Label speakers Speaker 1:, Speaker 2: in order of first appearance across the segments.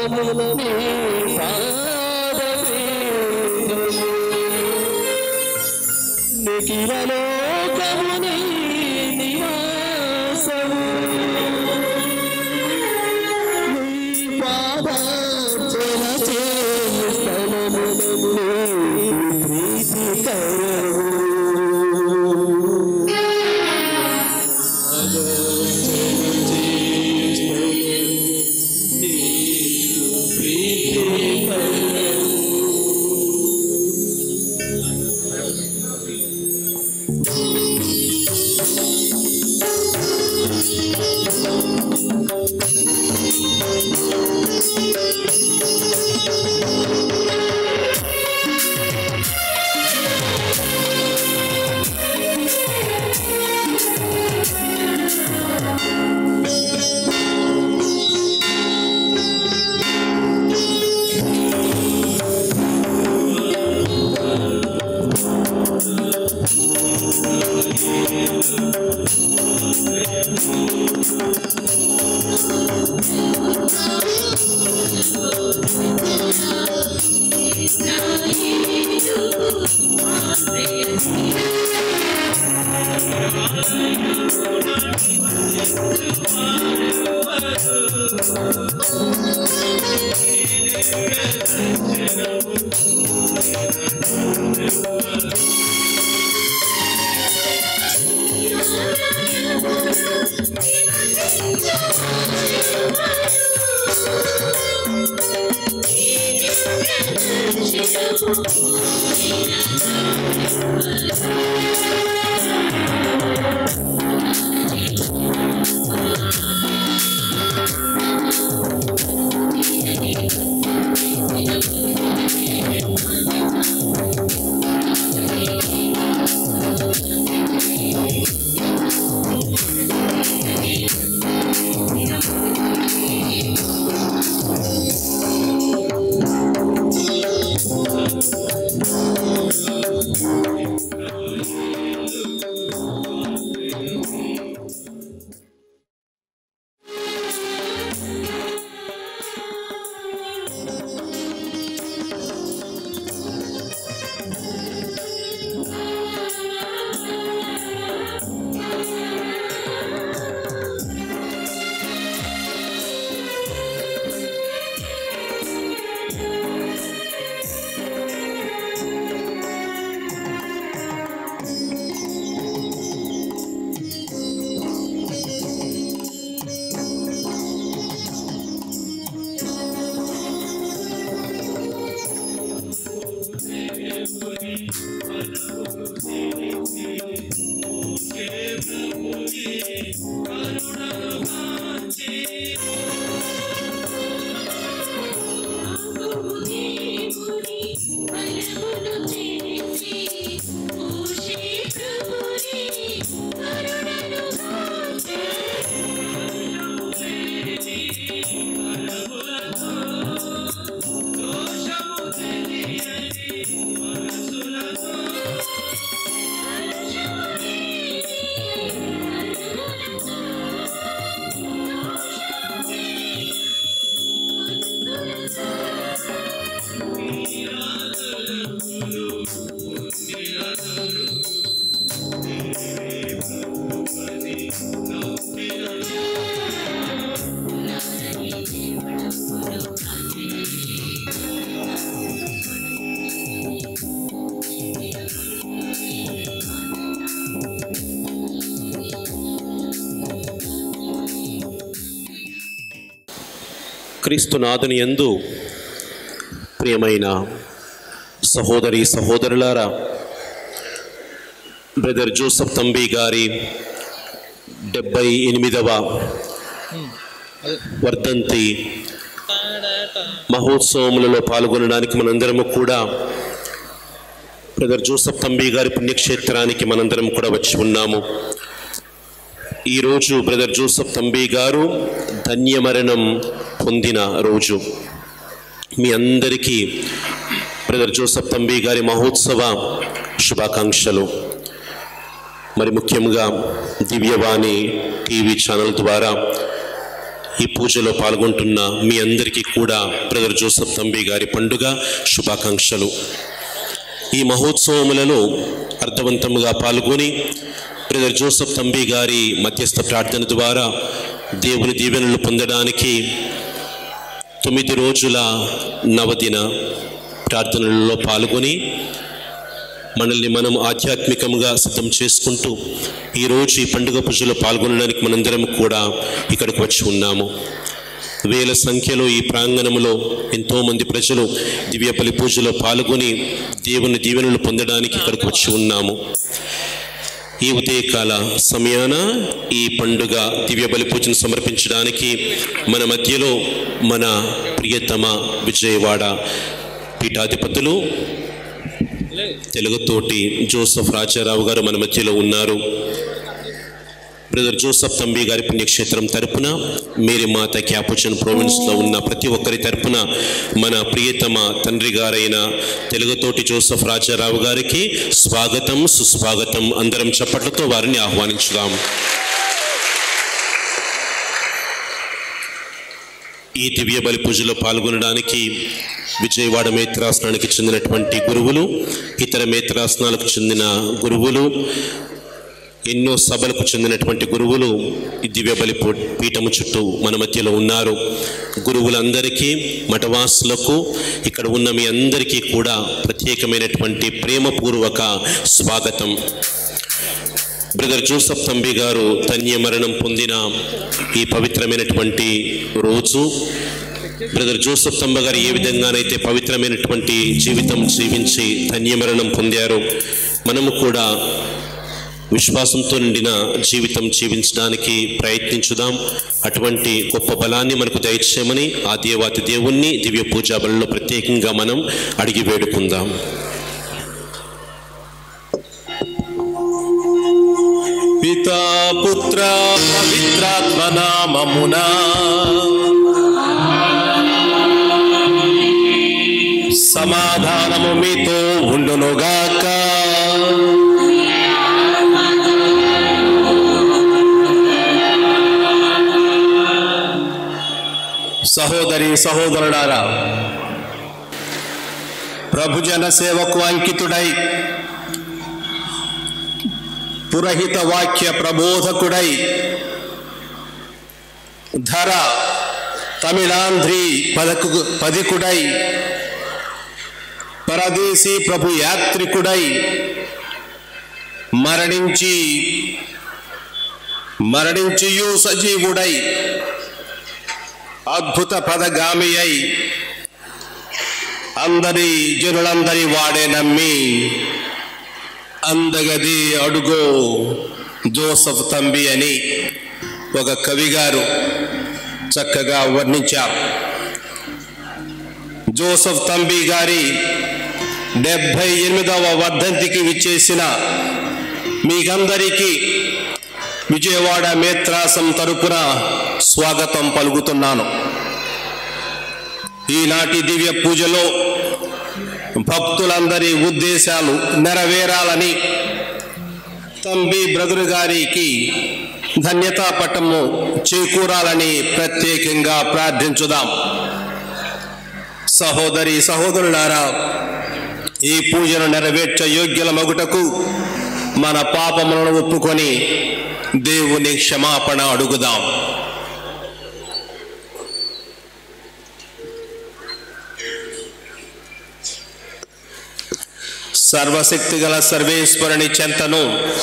Speaker 1: నీ పాదమే నిఖిల లోకముని నివాసము నీ పాదార్చన చేయు స్థలము నీ ప్రీతికరము
Speaker 2: క్రీస్తునాథుని యందు ప్రియమైన సహోదరి సహోదరులారా బ్రదర్ జోసఫ్ తంబి గారి డెబ్బై ఎనిమిదవ వర్ధంతి మహోత్సవములలో పాల్గొనడానికి మనందరము కూడా బ్రదర్ జోసఫ్ తంబి గారి పుణ్యక్షేత్రానికి మనందరం కూడా వచ్చి ఉన్నాము ఈరోజు బ్రదర్ జోసఫ్ తంబి గారు ధన్యమరణం పొందిన రోజు మీ అందరికీ బ్రదర్ జోసఫ్ తంబి గారి మహోత్సవ శుభాకాంక్షలు మరి ముఖ్యంగా దివ్యవాణి టీవీ ఛానల్ ద్వారా ఈ పూజలో పాల్గొంటున్న మీ అందరికీ కూడా బ్రదర్ జోసఫ్ తంబి గారి పండుగ శుభాకాంక్షలు ఈ మహోత్సవములలో అర్థవంతంగా పాల్గొని బ్రదర్ జోసఫ్ తంబి గారి మధ్యస్థ ప్రార్థన ద్వారా దేవుని దీవెనలు పొందడానికి తొమ్మిది రోజుల నవదిన ప్రార్థనలలో పాల్గొని మనల్ని మనం ఆధ్యాత్మికంగా సిద్ధం చేసుకుంటూ ఈరోజు ఈ పండుగ పూజలో పాల్గొనడానికి మనందరం కూడా ఇక్కడికి వచ్చి ఉన్నాము వేల సంఖ్యలో ఈ ప్రాంగణంలో ఎంతోమంది ప్రజలు దివ్య బలి పూజలో పాల్గొని దేవుని దీవెనలు పొందడానికి ఇక్కడికి వచ్చి ఉన్నాము ఈ ఉదయకాల సమయాన ఈ పండుగ దివ్య బలి పూజను సమర్పించడానికి మన మధ్యలో మన ప్రియతమ విజయవాడ పీఠాధిపతులు తెలుగుతోటి జోసఫ్ రాజారావు గారు మన మధ్యలో ఉన్నారు బ్రదర్ జోసఫ్ తంబి గారి పుణ్యక్షేత్రం తరపున మేరీ మాత క్యాపుచన్ ప్రావిన్స్లో ఉన్న ప్రతి ఒక్కరి తరపున మన ప్రియతమ తండ్రి గారైన తెలుగుతోటి జోసఫ్ రాజారావు గారికి స్వాగతం సుస్వాగతం అందరం చప్పట్లతో వారిని ఆహ్వానించుదాం ఈ దివ్య బలి పూజలో పాల్గొనడానికి విజయవాడ మేత్రాసనానికి చెందినటువంటి గురువులు ఇతర మేత్రాసనాలకు చెందిన గురువులు ఎన్నో సభలకు చెందినటువంటి గురువులు ఈ దివ్య బలి పూ- పీఠము చుట్టూ మన మధ్యలో ఉన్నారు గురువులందరికీ మఠవాసులకు ఇక్కడ ఉన్న మీ అందరికీ కూడా ప్రత్యేకమైనటువంటి ప్రేమపూర్వక స్వాగతం బ్రదర్ జోసఫ్ తంబి గారు ధన్య మరణం పొందిన ఈ పవిత్రమైనటువంటి రోజు బ్రదర్ జోసఫ్ తంబ గారు ఏ విధంగానైతే పవిత్రమైనటువంటి జీవితం జీవించి ధన్య మరణం పొందారో మనము కూడా విశ్వాసంతో నిండిన జీవితం జీవించడానికి ప్రయత్నించుదాం అటువంటి గొప్ప బలాన్ని మనకు దయచేయమని ఆ దేవాతి దేవుణ్ణి దివ్య పూజా బలలో ప్రత్యేకంగా మనం అడిగి వేడుకుందాం
Speaker 3: పితా పుత్ర పవిత్రాత్మ నామమునా సమాధానము మీతో ఉండునుగాక సహోదరి సహోదరుడారా ప్రభుజన సేవకు అంకితుడై పురహిత వాక్య ప్రబోధకుడై ధర తమిళాంధ్రి పదకు పదికుడై పరదేశీ ప్రభు యాత్రికుడై మరణించి మరణించియు సజీవుడై అద్భుత పదగామి అయి అందరి జనులందరి వాడే నమ్మి అందగది అడుగో జోసఫ్ తంబి అని ఒక కవి గారు చక్కగా వర్ణించారు జోసఫ్ తంబి గారి డెబ్భై ఎనిమిదవ వర్ధంతికి విచ్చేసిన మీకందరికీ విజయవాడ మేత్రాసం తరపున స్వాగతం పలుకుతున్నాను ఈనాటి దివ్య పూజలో భక్తులందరి ఉద్దేశాలు నెరవేరాలని తంబి బ్రదరు గారికి ధన్యతా పట్టము చేకూరాలని ప్రత్యేకంగా ప్రార్థించుదాం సహోదరి సహోదరులారా ఈ పూజను నెరవేర్చ యోగ్యుల మగుటకు మన పాపములను ఒప్పుకొని దేవుని క్షమాపణ అడుగుదాం సర్వశక్తి గల సర్వేశ్వరుని చెంతను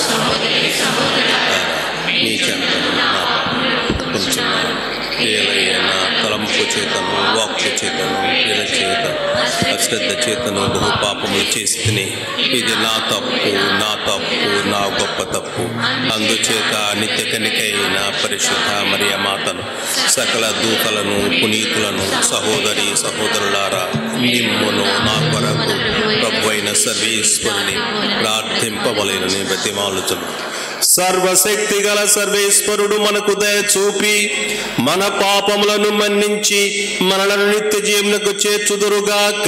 Speaker 3: నీ చెంతను నా కొంచెం ఏలైన తలంపు చేతను వాక్కు చేతను క్రియల చేత అశ్రద్ధ చేతను బహు పాపములు చేసి తిని ఇది నా తప్పు నా తప్పు నా గొప్ప తప్పు అందుచేత నిత్య కనికైన పరిశుద్ధ మరియ మాతను సకల దూతలను పునీతులను సహోదరి సహోదరులారా నిమ్మును నా కొరకు ప్రభు అయిన సర్వేశ్వరుని ప్రార్థింపవలేనని బతిమాలుచును సర్వశక్తి గల సర్వేశ్వరుడు మనకు దయ చూపి మన పాపములను మన్నించి మనలను నిత్య జీవనకు చేర్చుదురుగాక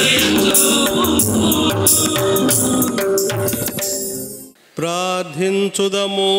Speaker 3: ప్రార్థించుదము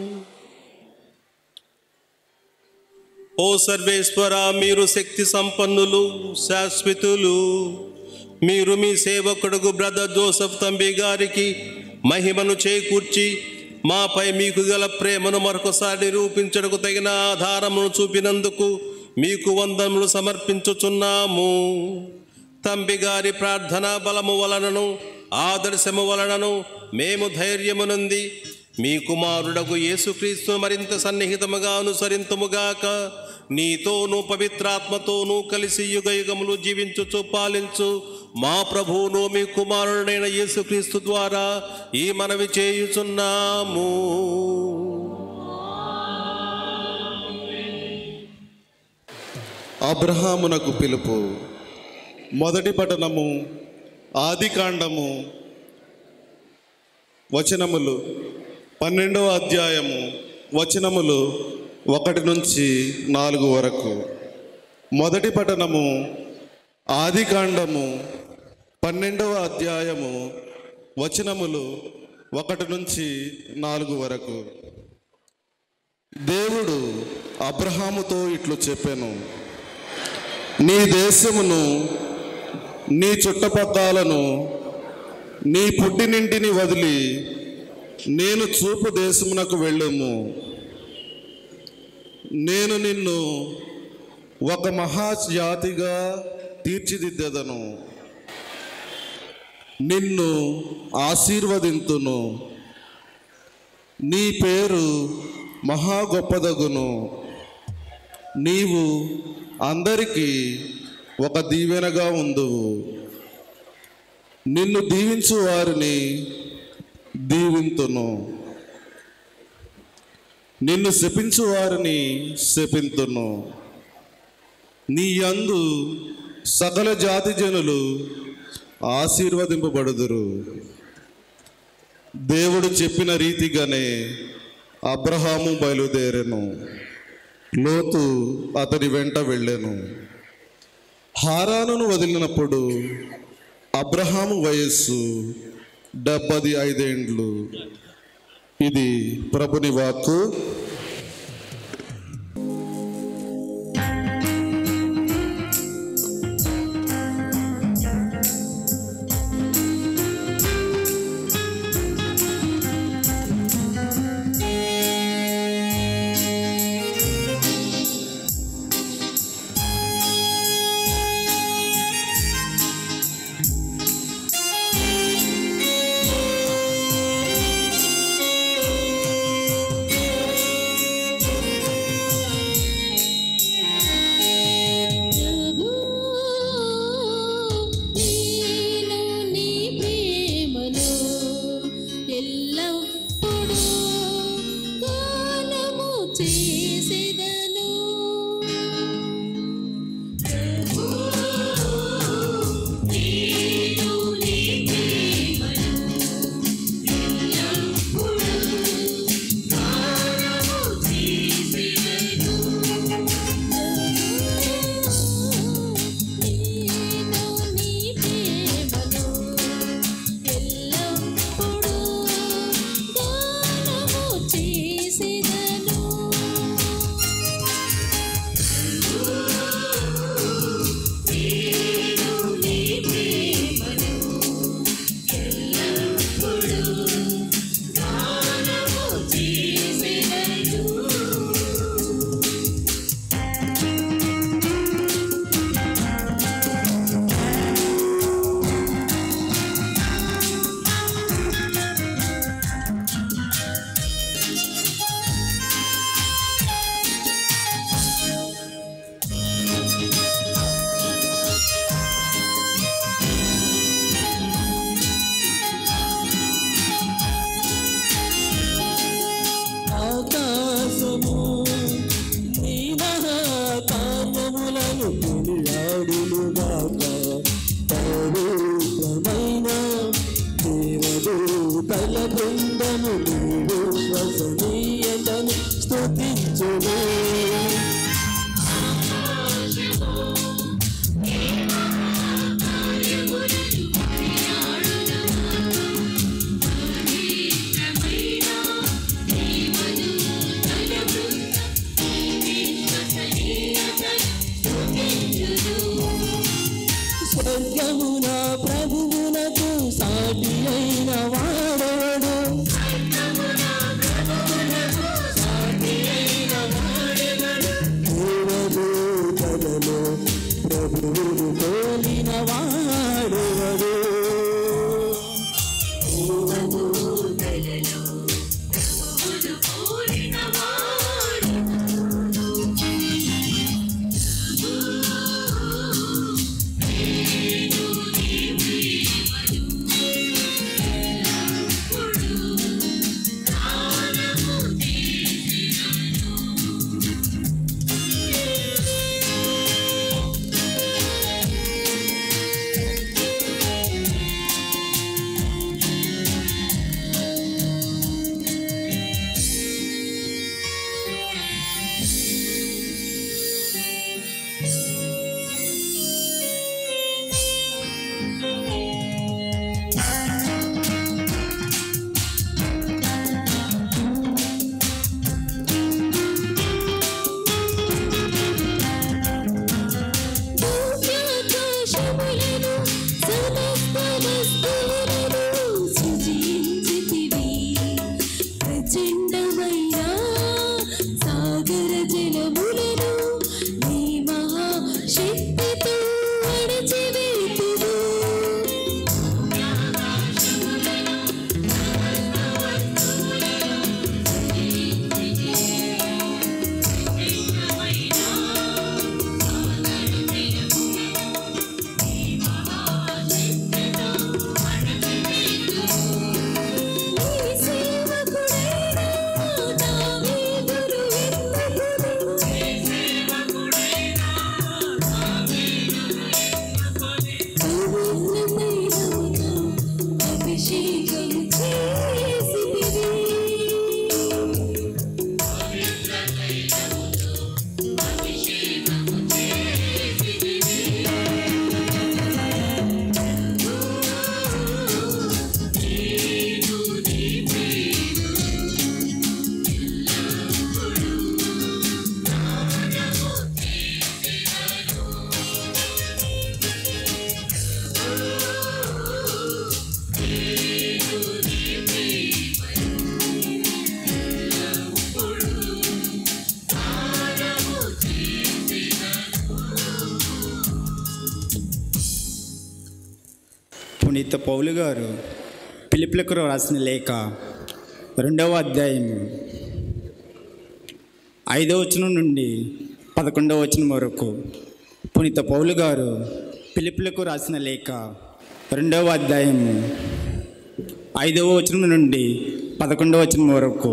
Speaker 3: ఓ సర్వేశ్వర మీరు శక్తి సంపన్నులు శాశ్వతులు మీరు మీ సేవకుడుగు బ్రదర్ జోసఫ్ తంబి గారికి మహిమను చేకూర్చి మాపై మీకు గల ప్రేమను మరొకసారి నిరూపించడకు తగిన ఆధారమును చూపినందుకు మీకు వందములు సమర్పించుచున్నాము తంబి గారి ప్రార్థనా బలము వలనను ఆదర్శము వలనను మేము ధైర్యమునుంది మీ కుమారుడకు యేసుక్రీస్తు మరింత సన్నిహితముగా అనుసరింతుముగాక నీతోనూ పవిత్రాత్మతోనూ కలిసి యుగ యుగములు జీవించుచు పాలించు మా ప్రభువును మీ కుమారుడైన యేసుక్రీస్తు ద్వారా ఈ మనవి చేయుచున్నాము
Speaker 4: అబ్రహామునకు పిలుపు మొదటి పట్టణము ఆదికాండము వచనములు పన్నెండవ అధ్యాయము వచనములు ఒకటి నుంచి నాలుగు వరకు మొదటి పట్టణము ఆదికాండము పన్నెండవ అధ్యాయము వచనములు ఒకటి నుంచి నాలుగు వరకు దేవుడు అబ్రహాముతో ఇట్లు చెప్పాను నీ దేశమును నీ చుట్టపక్కలను నీ పుట్టినింటిని వదిలి నేను చూపు దేశమునకు వెళ్ళుము నేను నిన్ను ఒక మహాజాతిగా తీర్చిదిద్దెదను నిన్ను ఆశీర్వదింతును నీ పేరు మహా గొప్పదగును నీవు అందరికీ ఒక దీవెనగా ఉందువు నిన్ను దీవించు వారిని దీవింతును నిన్ను శపించు వారిని శపింతును నీ యందు సకల జాతి జనులు ఆశీర్వదింపబడుదురు దేవుడు చెప్పిన రీతిగానే అబ్రహాము బయలుదేరెను లోతు అతని వెంట వెళ్ళాను హారానును వదిలినప్పుడు అబ్రహాము వయస్సు డెబ్బది ఐదేండ్లు ఇది ప్రభుని వాక్కు
Speaker 5: ప్రభు నేను నీ ప్రేమలో ఎల్లప్పుడూ గానము చేసెదను ప్రభు నేను నీ ప్రేమలో ఎల్లప్పుడూ గానము చేసెదను నేను నీ ప్రేమలో ఎల్లప్పుడూ గానము చేసెదను నేను నీ ప్రేమలో ఎల్లప్పుడూ గానము చేసెదను
Speaker 1: ఆకాశము నీ మహాకార్యములను కొనియాడునుగాక పవిత్రమైన దేవదూతల బృందము నీ విశ్వసనీయతను స్తుతించును
Speaker 5: ఆకాశము నీ మహాకార్యములను
Speaker 6: పునీత పౌలు గారు పిలిపిలకు రాసిన లేఖ రెండవ అధ్యాయము ఐదవ వచనం నుండి పదకొండవ వచనం వరకు పునీత పౌలు గారు పిలిపిలకు రాసిన లేఖ రెండవ అధ్యాయము ఐదవ వచనం నుండి పదకొండవ వచనం వరకు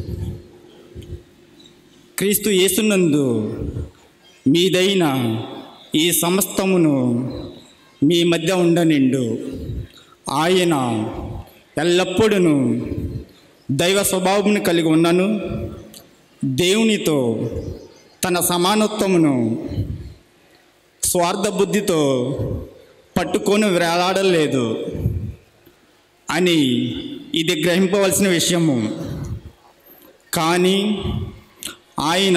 Speaker 6: క్రీస్తు యేసునందు మీదైన ఈ సమస్తమును మీ మధ్య ఉండనిండు ఆయన ఎల్లప్పుడూ దైవ స్వభావమును కలిగి ఉన్నను దేవునితో తన సమానత్వమును స్వార్థ బుద్ధితో పట్టుకొని వేలాడలేదు అని ఇది గ్రహింపవలసిన విషయము కానీ ఆయన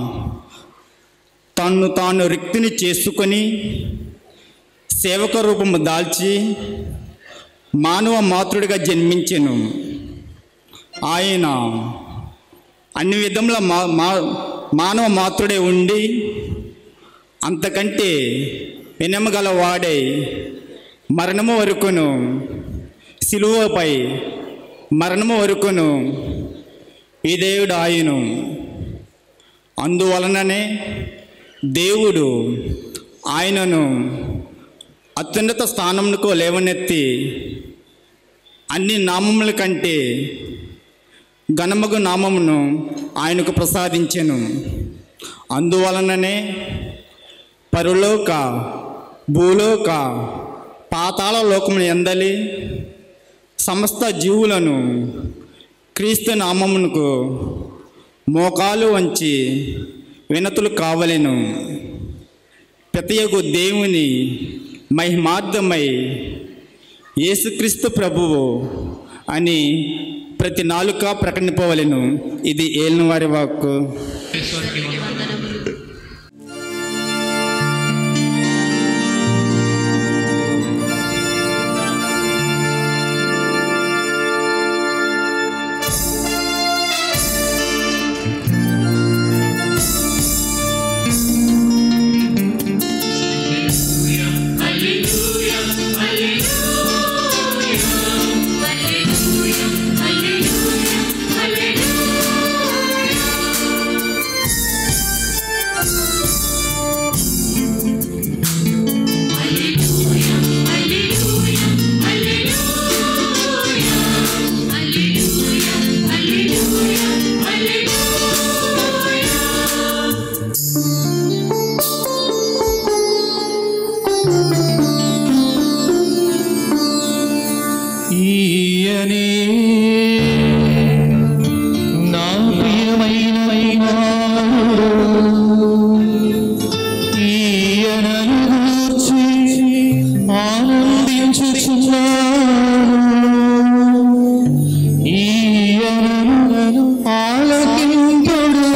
Speaker 6: తన్ను తాను రిక్తిని చేసుకొని సేవక రూపము దాల్చి మానవ మాతృడిగా జన్మించెను ఆయన అన్ని విధముల మా మా మానవ మాతృడే ఉండి అంతకంటే వినమగల వాడై మరణము వరకును సిలువపై మరణము వరకును ఈ దేవుడు ఆయను అందువలననే దేవుడు ఆయనను అత్యున్నత స్థానమునకు లేవనెత్తి అన్ని నామముల కంటే ఘనమగు నామమును ఆయనకు ప్రసాదించెను అందువలననే పరులోక భూలోక పాతాళ లోకమును ఎందలి సమస్త జీవులను క్రీస్తు నామమునకు మోకాలు వంచి వినతులు కావలెను ప్రతియగు దేవుని మహిమార్థమై యేసుక్రీస్తు ప్రభువు అని ప్రతి నాలుక ప్రకటింపవలెను ఇది ఏలిన వారి వాక్కు
Speaker 1: ఈయనే నా ప్రియమైన వైనాడు ఈయనను గూర్చి ఆనందించుచున్నాను ఈయనను ఆలకింపుడు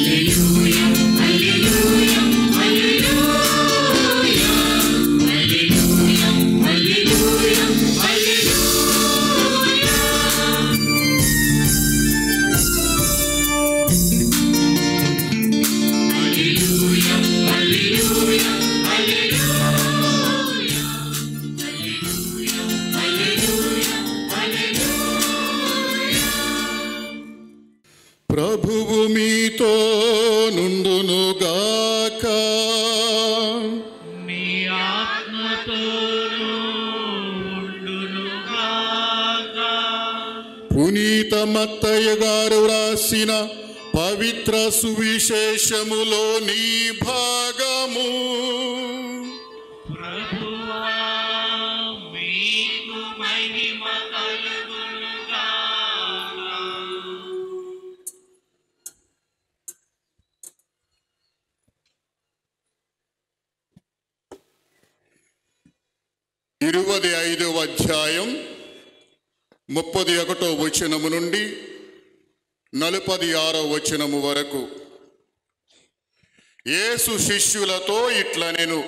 Speaker 5: Hallelujah, hallelujah, hallelujah.
Speaker 7: పునీత మత్తయ్య గారు రాసిన పవిత్ర సువిశేషములోని భాగము ఇరువది ఐదవ అధ్యాయం ముప్పది ఒకటో వచనము నుండి నలుపది ఆరో వచనము వరకు యేసు శిష్యులతో ఇట్ల నేను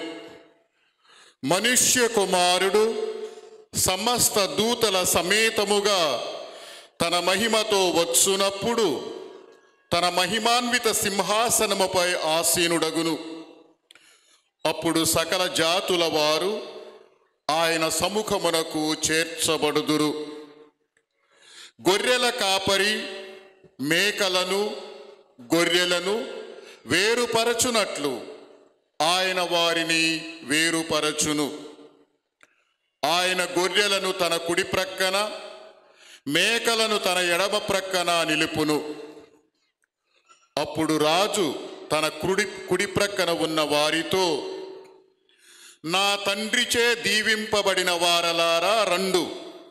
Speaker 7: మనుష్య కుమారుడు సమస్త దూతల సమేతముగా తన మహిమతో వచ్చునప్పుడు తన మహిమాన్విత సింహాసనముపై ఆసీనుడగును అప్పుడు సకల జాతుల వారు ఆయన సముఖమునకు చేర్చబడుదురు గొర్రెల కాపరి మేకలను గొర్రెలను వేరుపరచునట్లు ఆయన వారిని వేరుపరచును ఆయన గొర్రెలను తన కుడి ప్రక్కన మేకలను తన ఎడమ ప్రక్కన నిలుపును అప్పుడు రాజు తన కుడి కుడి ప్రక్కన ఉన్న వారితో నా తండ్రిచే దీవింపబడిన వారలారా రండు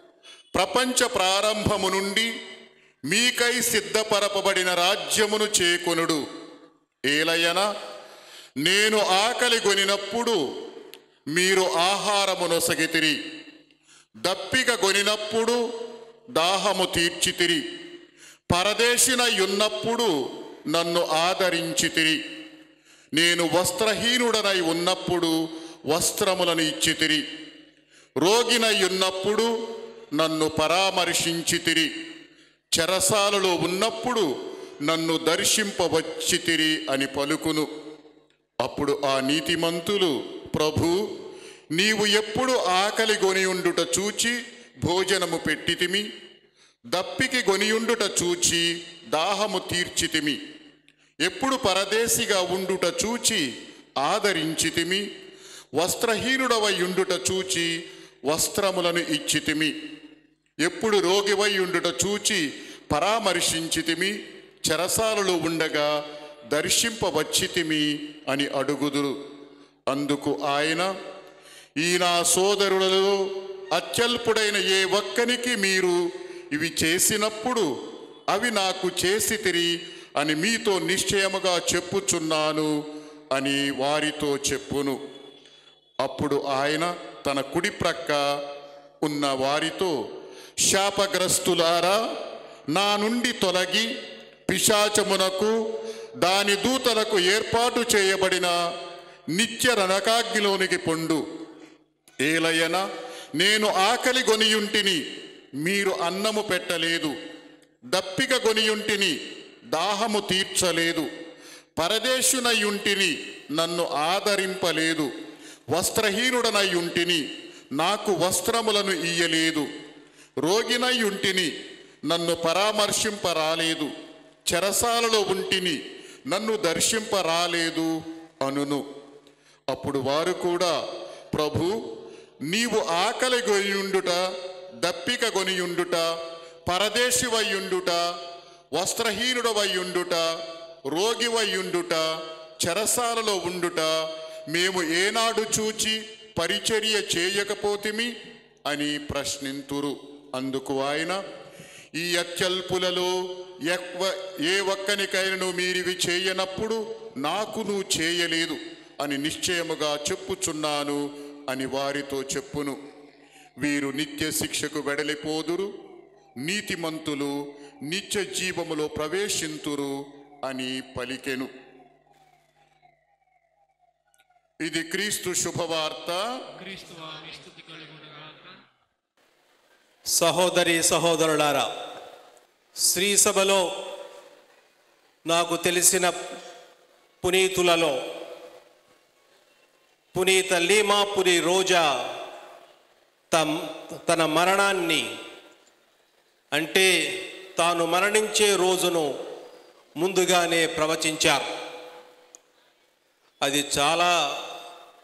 Speaker 7: ప్రపంచ ప్రారంభము నుండి మీకై సిద్ధపరపబడిన రాజ్యమును చేకొనుడు ఏలయన నేను ఆకలి గొనినప్పుడు మీరు ఆహారము నొసగితిరి దప్పిక గొనినప్పుడు దాహము తీర్చితిరి పరదేశినై ఉన్నప్పుడు నన్ను ఆదరించితిరి నేను వస్త్రహీనుడనై ఉన్నప్పుడు వస్త్రములను ఇచ్చితిరి రోగినై ఉన్నప్పుడు నన్ను పరామర్శించితిరి చెరసాలలో ఉన్నప్పుడు నన్ను దర్శింపవచ్చితిరి అని పలుకును అప్పుడు ఆ నీతిమంతులు ప్రభు నీవు ఎప్పుడు ఆకలి గొనియుండుట చూచి భోజనము పెట్టితిమి దప్పికి గొనియుండుట చూచి దాహము తీర్చితిమి ఎప్పుడు పరదేశిగా ఉండుట చూచి ఆదరించితిమి వస్త్రహీనుడవై ఉండుట చూచి వస్త్రములను ఇచ్చితిమి ఎప్పుడు రోగివై ఉండుట చూచి పరామర్శించితిమి చెరసాలలో ఉండగా దర్శింపవచ్చితిమి అని అడుగుదురు అందుకు ఆయన ఈ నా సోదరులలో అత్యల్పుడైన ఏ ఒక్కనికి మీరు ఇవి చేసినప్పుడు అవి నాకు చేసితిరి అని మీతో నిశ్చయముగా చెప్పుచున్నాను అని వారితో చెప్పును అప్పుడు ఆయన తన కుడి ప్రక్క ఉన్న వారితో శాపగ్రస్తులారా నా నుండి తొలగి పిశాచమునకు దాని దూతలకు ఏర్పాటు చేయబడిన నిత్య రణకాగ్నిలోనికి పొండు ఏలయన నేను ఆకలి గొనియుంటిని మీరు అన్నము పెట్టలేదు దప్పిక గొనియుంటిని దాహము తీర్చలేదు పరదేశునయుంటిని నన్ను ఆదరింపలేదు వస్త్రహీనుడనయుంటిని నాకు వస్త్రములను ఇయ్యలేదు రోగినయుంటిని నన్ను పరామర్శింపరాలేదు చెరసాలలో ఉంటిని నన్ను దర్శింపరాలేదు అనును అప్పుడు వారు కూడా ప్రభు నీవు ఆకలి గొనియుండుట దప్పిక గొనియుండుట పరదేశివయ్యుండుట వస్త్రహీనుడవయ్యుండుట రోగివయ్యుండుట చెరసాలలో ఉండుట మేము ఏనాడు చూచి పరిచర్య చేయకపోతిమి అని ప్రశ్నింతురు అందుకు ఆయన ఈ అత్యల్పులలో ఎక్వ ఏ ఒక్కనికైనను మీరివి చేయనప్పుడు నాకు నువ్వు చేయలేదు అని నిశ్చయముగా చెప్పుచున్నాను అని వారితో చెప్పును వీరు నిత్య శిక్షకు వెడలిపోదురు నీతిమంతులు నిత్య జీవములో ప్రవేశింతురు అని పలికెను ఇది క్రీస్తు శుభవార్త
Speaker 3: సహోదరి సహోదరులారా శ్రీ సభలో నాకు తెలిసిన పునీతులలో పునీత లీమాపురి రోజా తమ్ తన మరణాన్ని అంటే తాను మరణించే రోజును ముందుగానే ప్రవచించారు అది చాలా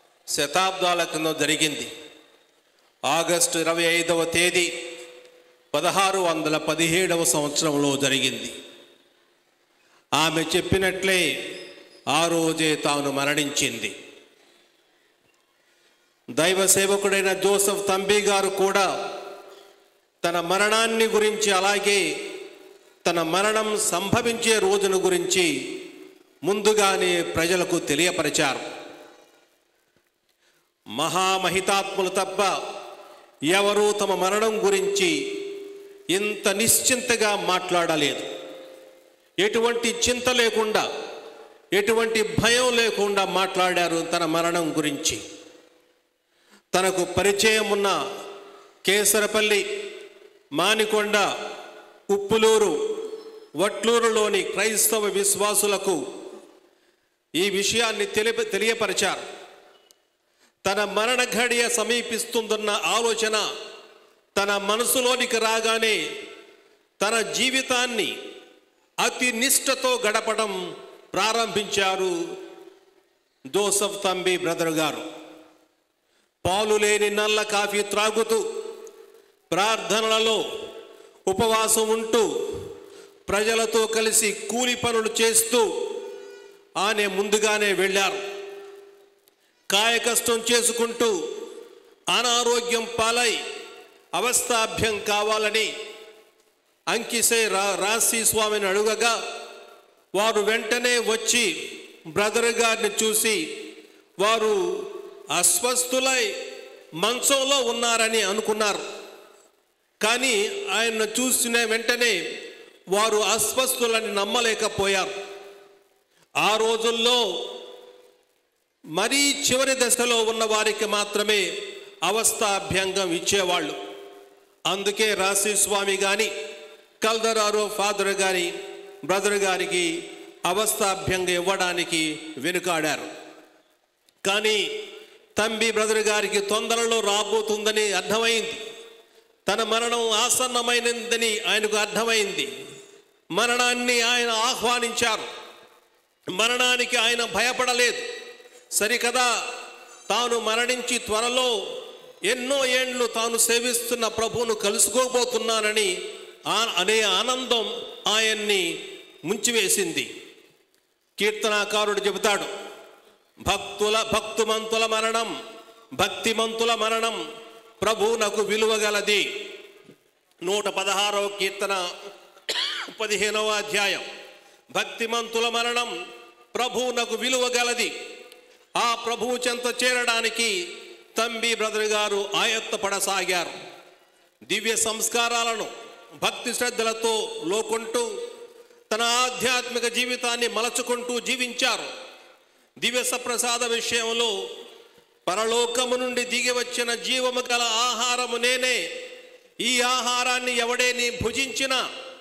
Speaker 3: శతాబ్దాల కింద జరిగింది ఆగస్టు ఇరవై ఐదవ తేదీ పదహారు వందల పదిహేడవ సంవత్సరంలో జరిగింది ఆమె చెప్పినట్లే ఆ రోజే తాను మరణించింది దైవ సేవకుడైన జోసఫ్ తంబి గారు కూడా తన మరణాన్ని గురించి అలాగే తన మరణం సంభవించే రోజును గురించి ముందుగానే ప్రజలకు తెలియపరిచారు మహామహితాత్ములు తప్ప ఎవరూ తమ మరణం గురించి ఇంత నిశ్చింతగా మాట్లాడలేదు ఎటువంటి చింత లేకుండా ఎటువంటి భయం లేకుండా మాట్లాడారు తన మరణం గురించి తనకు పరిచయం ఉన్న కేసరపల్లి మానికొండ ఉప్పులూరు వట్లూరులోని క్రైస్తవ విశ్వాసులకు ఈ విషయాన్ని తెలిప తెలియపరిచారు తన మరణ ఘడియ సమీపిస్తుందన్న ఆలోచన తన మనసులోనికి రాగానే తన జీవితాన్ని అతి నిష్ఠతో గడపడం ప్రారంభించారు జోసఫ్ తంబి బ్రదర్ గారు పాలు లేని నల్ల కాఫీ త్రాగుతూ ప్రార్థనలలో ఉపవాసం ఉంటూ ప్రజలతో కలిసి కూలి పనులు చేస్తూ ఆయన ముందుగానే వెళ్ళారు కాయకష్టం చేసుకుంటూ అనారోగ్యం పాలై అవస్థాభ్యం కావాలని అంకిసే రా రాశి స్వామిని అడుగగా వారు వెంటనే వచ్చి బ్రదర్ గారిని చూసి వారు అస్వస్థులై మంచంలో ఉన్నారని అనుకున్నారు కానీ ఆయన్ను చూసిన వెంటనే వారు అస్వస్థులని నమ్మలేకపోయారు ఆ రోజుల్లో మరీ చివరి దశలో ఉన్న వారికి మాత్రమే అవస్థాభ్యంగం ఇచ్చేవాళ్ళు అందుకే రాశి స్వామి కానీ కల్దరారో ఫాదర్ గారి బ్రదర్ గారికి అవస్థాభ్యంగం ఇవ్వడానికి వెనుకాడారు కానీ తంబి బ్రదర్ గారికి తొందరలో రాబోతుందని అర్థమైంది తన మరణం ఆసన్నమైనదని ఆయనకు అర్థమైంది మరణాన్ని ఆయన ఆహ్వానించారు మరణానికి ఆయన భయపడలేదు సరికదా తాను మరణించి త్వరలో ఎన్నో ఏండ్లు తాను సేవిస్తున్న ప్రభువును కలుసుకోబోతున్నానని ఆ- అనే ఆనందం ఆయన్ని ముంచివేసింది కీర్తనాకారుడు చెబుతాడు భక్తుల భక్తుమంతుల మరణం భక్తిమంతుల మరణం ప్రభువునకు విలువగలది నూట పదహారవ కీర్తన పదిహేనవ అధ్యాయం భక్తిమంతుల మరణం ప్రభువునకు విలువగలది ఆ ప్రభువు చెంత చేరడానికి తంబి బ్రదర్ గారు ఆయత్తపడసాగారు దివ్య సంస్కారాలను భక్తి శ్రద్ధలతో లోకుంటూ తన ఆధ్యాత్మిక జీవితాన్ని మలచుకుంటూ జీవించారు దివ్య సప్రసాద విషయంలో పరలోకము నుండి దిగి వచ్చిన జీవము గల ఆహారము నేనే ఈ ఆహారాన్ని ఎవడేని భుజించినా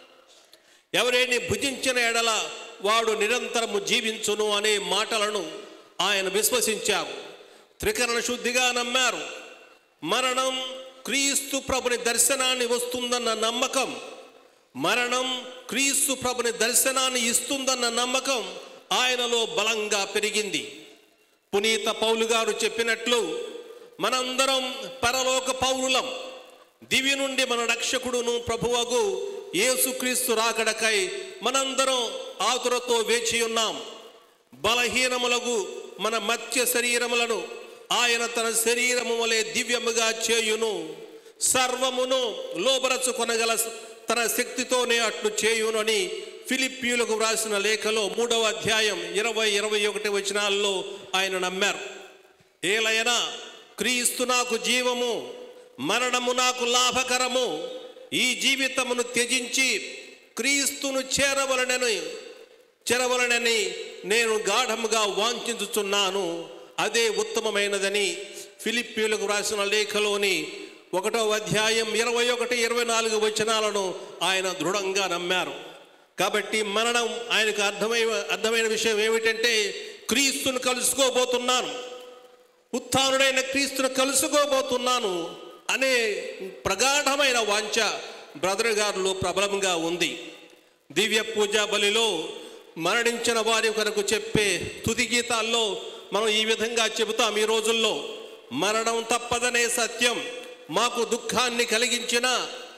Speaker 3: ఎవరేని భుజించిన ఎడల వాడు నిరంతరము జీవించును అనే మాటలను ఆయన విశ్వసించారు త్రికరణ శుద్ధిగా నమ్మారు మరణం క్రీస్తు ప్రభుని దర్శనాన్ని వస్తుందన్న నమ్మకం మరణం క్రీస్తు ప్రభుని దర్శనాన్ని ఇస్తుందన్న నమ్మకం ఆయనలో బలంగా పెరిగింది పునీత పౌలు గారు చెప్పినట్లు మనందరం పరలోక పౌరులం దివి నుండి మన రక్షకుడును ప్రభువగు యేసుక్రీస్తు రాకడకై మనందరం ఆతురతో వేచి ఉన్నాం బలహీనములకు మన మత్స్య శరీరములను ఆయన తన శరీరము వలె దివ్యముగా చేయును సర్వమును లోబరచుకొనగల తన శక్తితోనే అట్లు చేయును అని ఫిలిప్పీయులకు వ్రాసిన లేఖలో మూడవ అధ్యాయం ఇరవై ఇరవై ఒకటి వచనాల్లో ఆయన నమ్మారు ఏలైనా క్రీస్తు నాకు జీవము మరణము నాకు లాభకరము ఈ జీవితమును త్యజించి క్రీస్తును చేరవలనని చెరవలనని నేను గాఢముగా వాంఛించుచున్నాను అదే ఉత్తమమైనదని ఫిలిప్పీలకు వ్రాసిన లేఖలోని ఒకటో అధ్యాయం ఇరవై ఒకటి ఇరవై నాలుగు వచనాలను ఆయన దృఢంగా నమ్మారు కాబట్టి మరణం ఆయనకు అర్థమై అర్థమైన విషయం ఏమిటంటే క్రీస్తును కలుసుకోబోతున్నాను ఉత్థానుడైన క్రీస్తును కలుసుకోబోతున్నాను అనే ప్రగాఢమైన వాంఛ బ్రదర్ గారిలో ప్రబలంగా ఉంది దివ్య పూజా బలిలో మరణించిన వారి కొరకు చెప్పే తుది గీతాల్లో మనం ఈ విధంగా చెబుతాం ఈ రోజుల్లో మరణం తప్పదనే సత్యం మాకు దుఃఖాన్ని కలిగించిన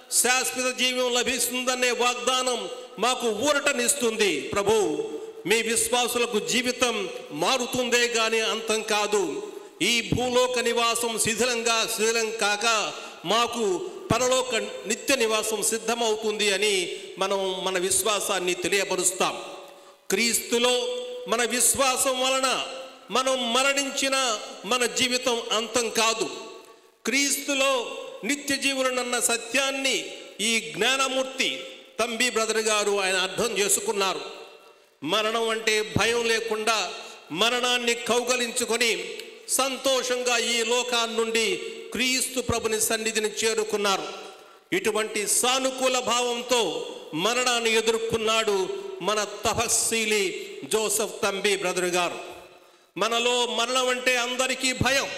Speaker 2: శాశ్వత జీవం లభిస్తుందనే వాగ్దానం మాకు ఊరటనిస్తుంది ప్రభు మీ విశ్వాసులకు జీవితం మారుతుందే గాని అంతం కాదు ఈ భూలోక నివాసం శిథిలంగా శిథిలం కాక మాకు పరలోక నిత్య నివాసం సిద్ధమవుతుంది అని మనం మన విశ్వాసాన్ని తెలియపరుస్తాం క్రీస్తులో మన విశ్వాసం వలన మనం మరణించిన మన జీవితం అంతం కాదు క్రీస్తులో నిత్య జీవులనన్న సత్యాన్ని ఈ జ్ఞానమూర్తి తంబి బ్రదర్ గారు ఆయన అర్థం చేసుకున్నారు మరణం అంటే భయం లేకుండా మరణాన్ని కౌగలించుకొని సంతోషంగా ఈ లోకాన్ని నుండి క్రీస్తు ప్రభుని సన్నిధిని చేరుకున్నారు ఇటువంటి సానుకూల భావంతో మరణాన్ని ఎదుర్కొన్నాడు మన తపస్శీలి జోసఫ్ తంబి బ్రదర్ గారు మనలో మరణం అంటే అందరికీ భయం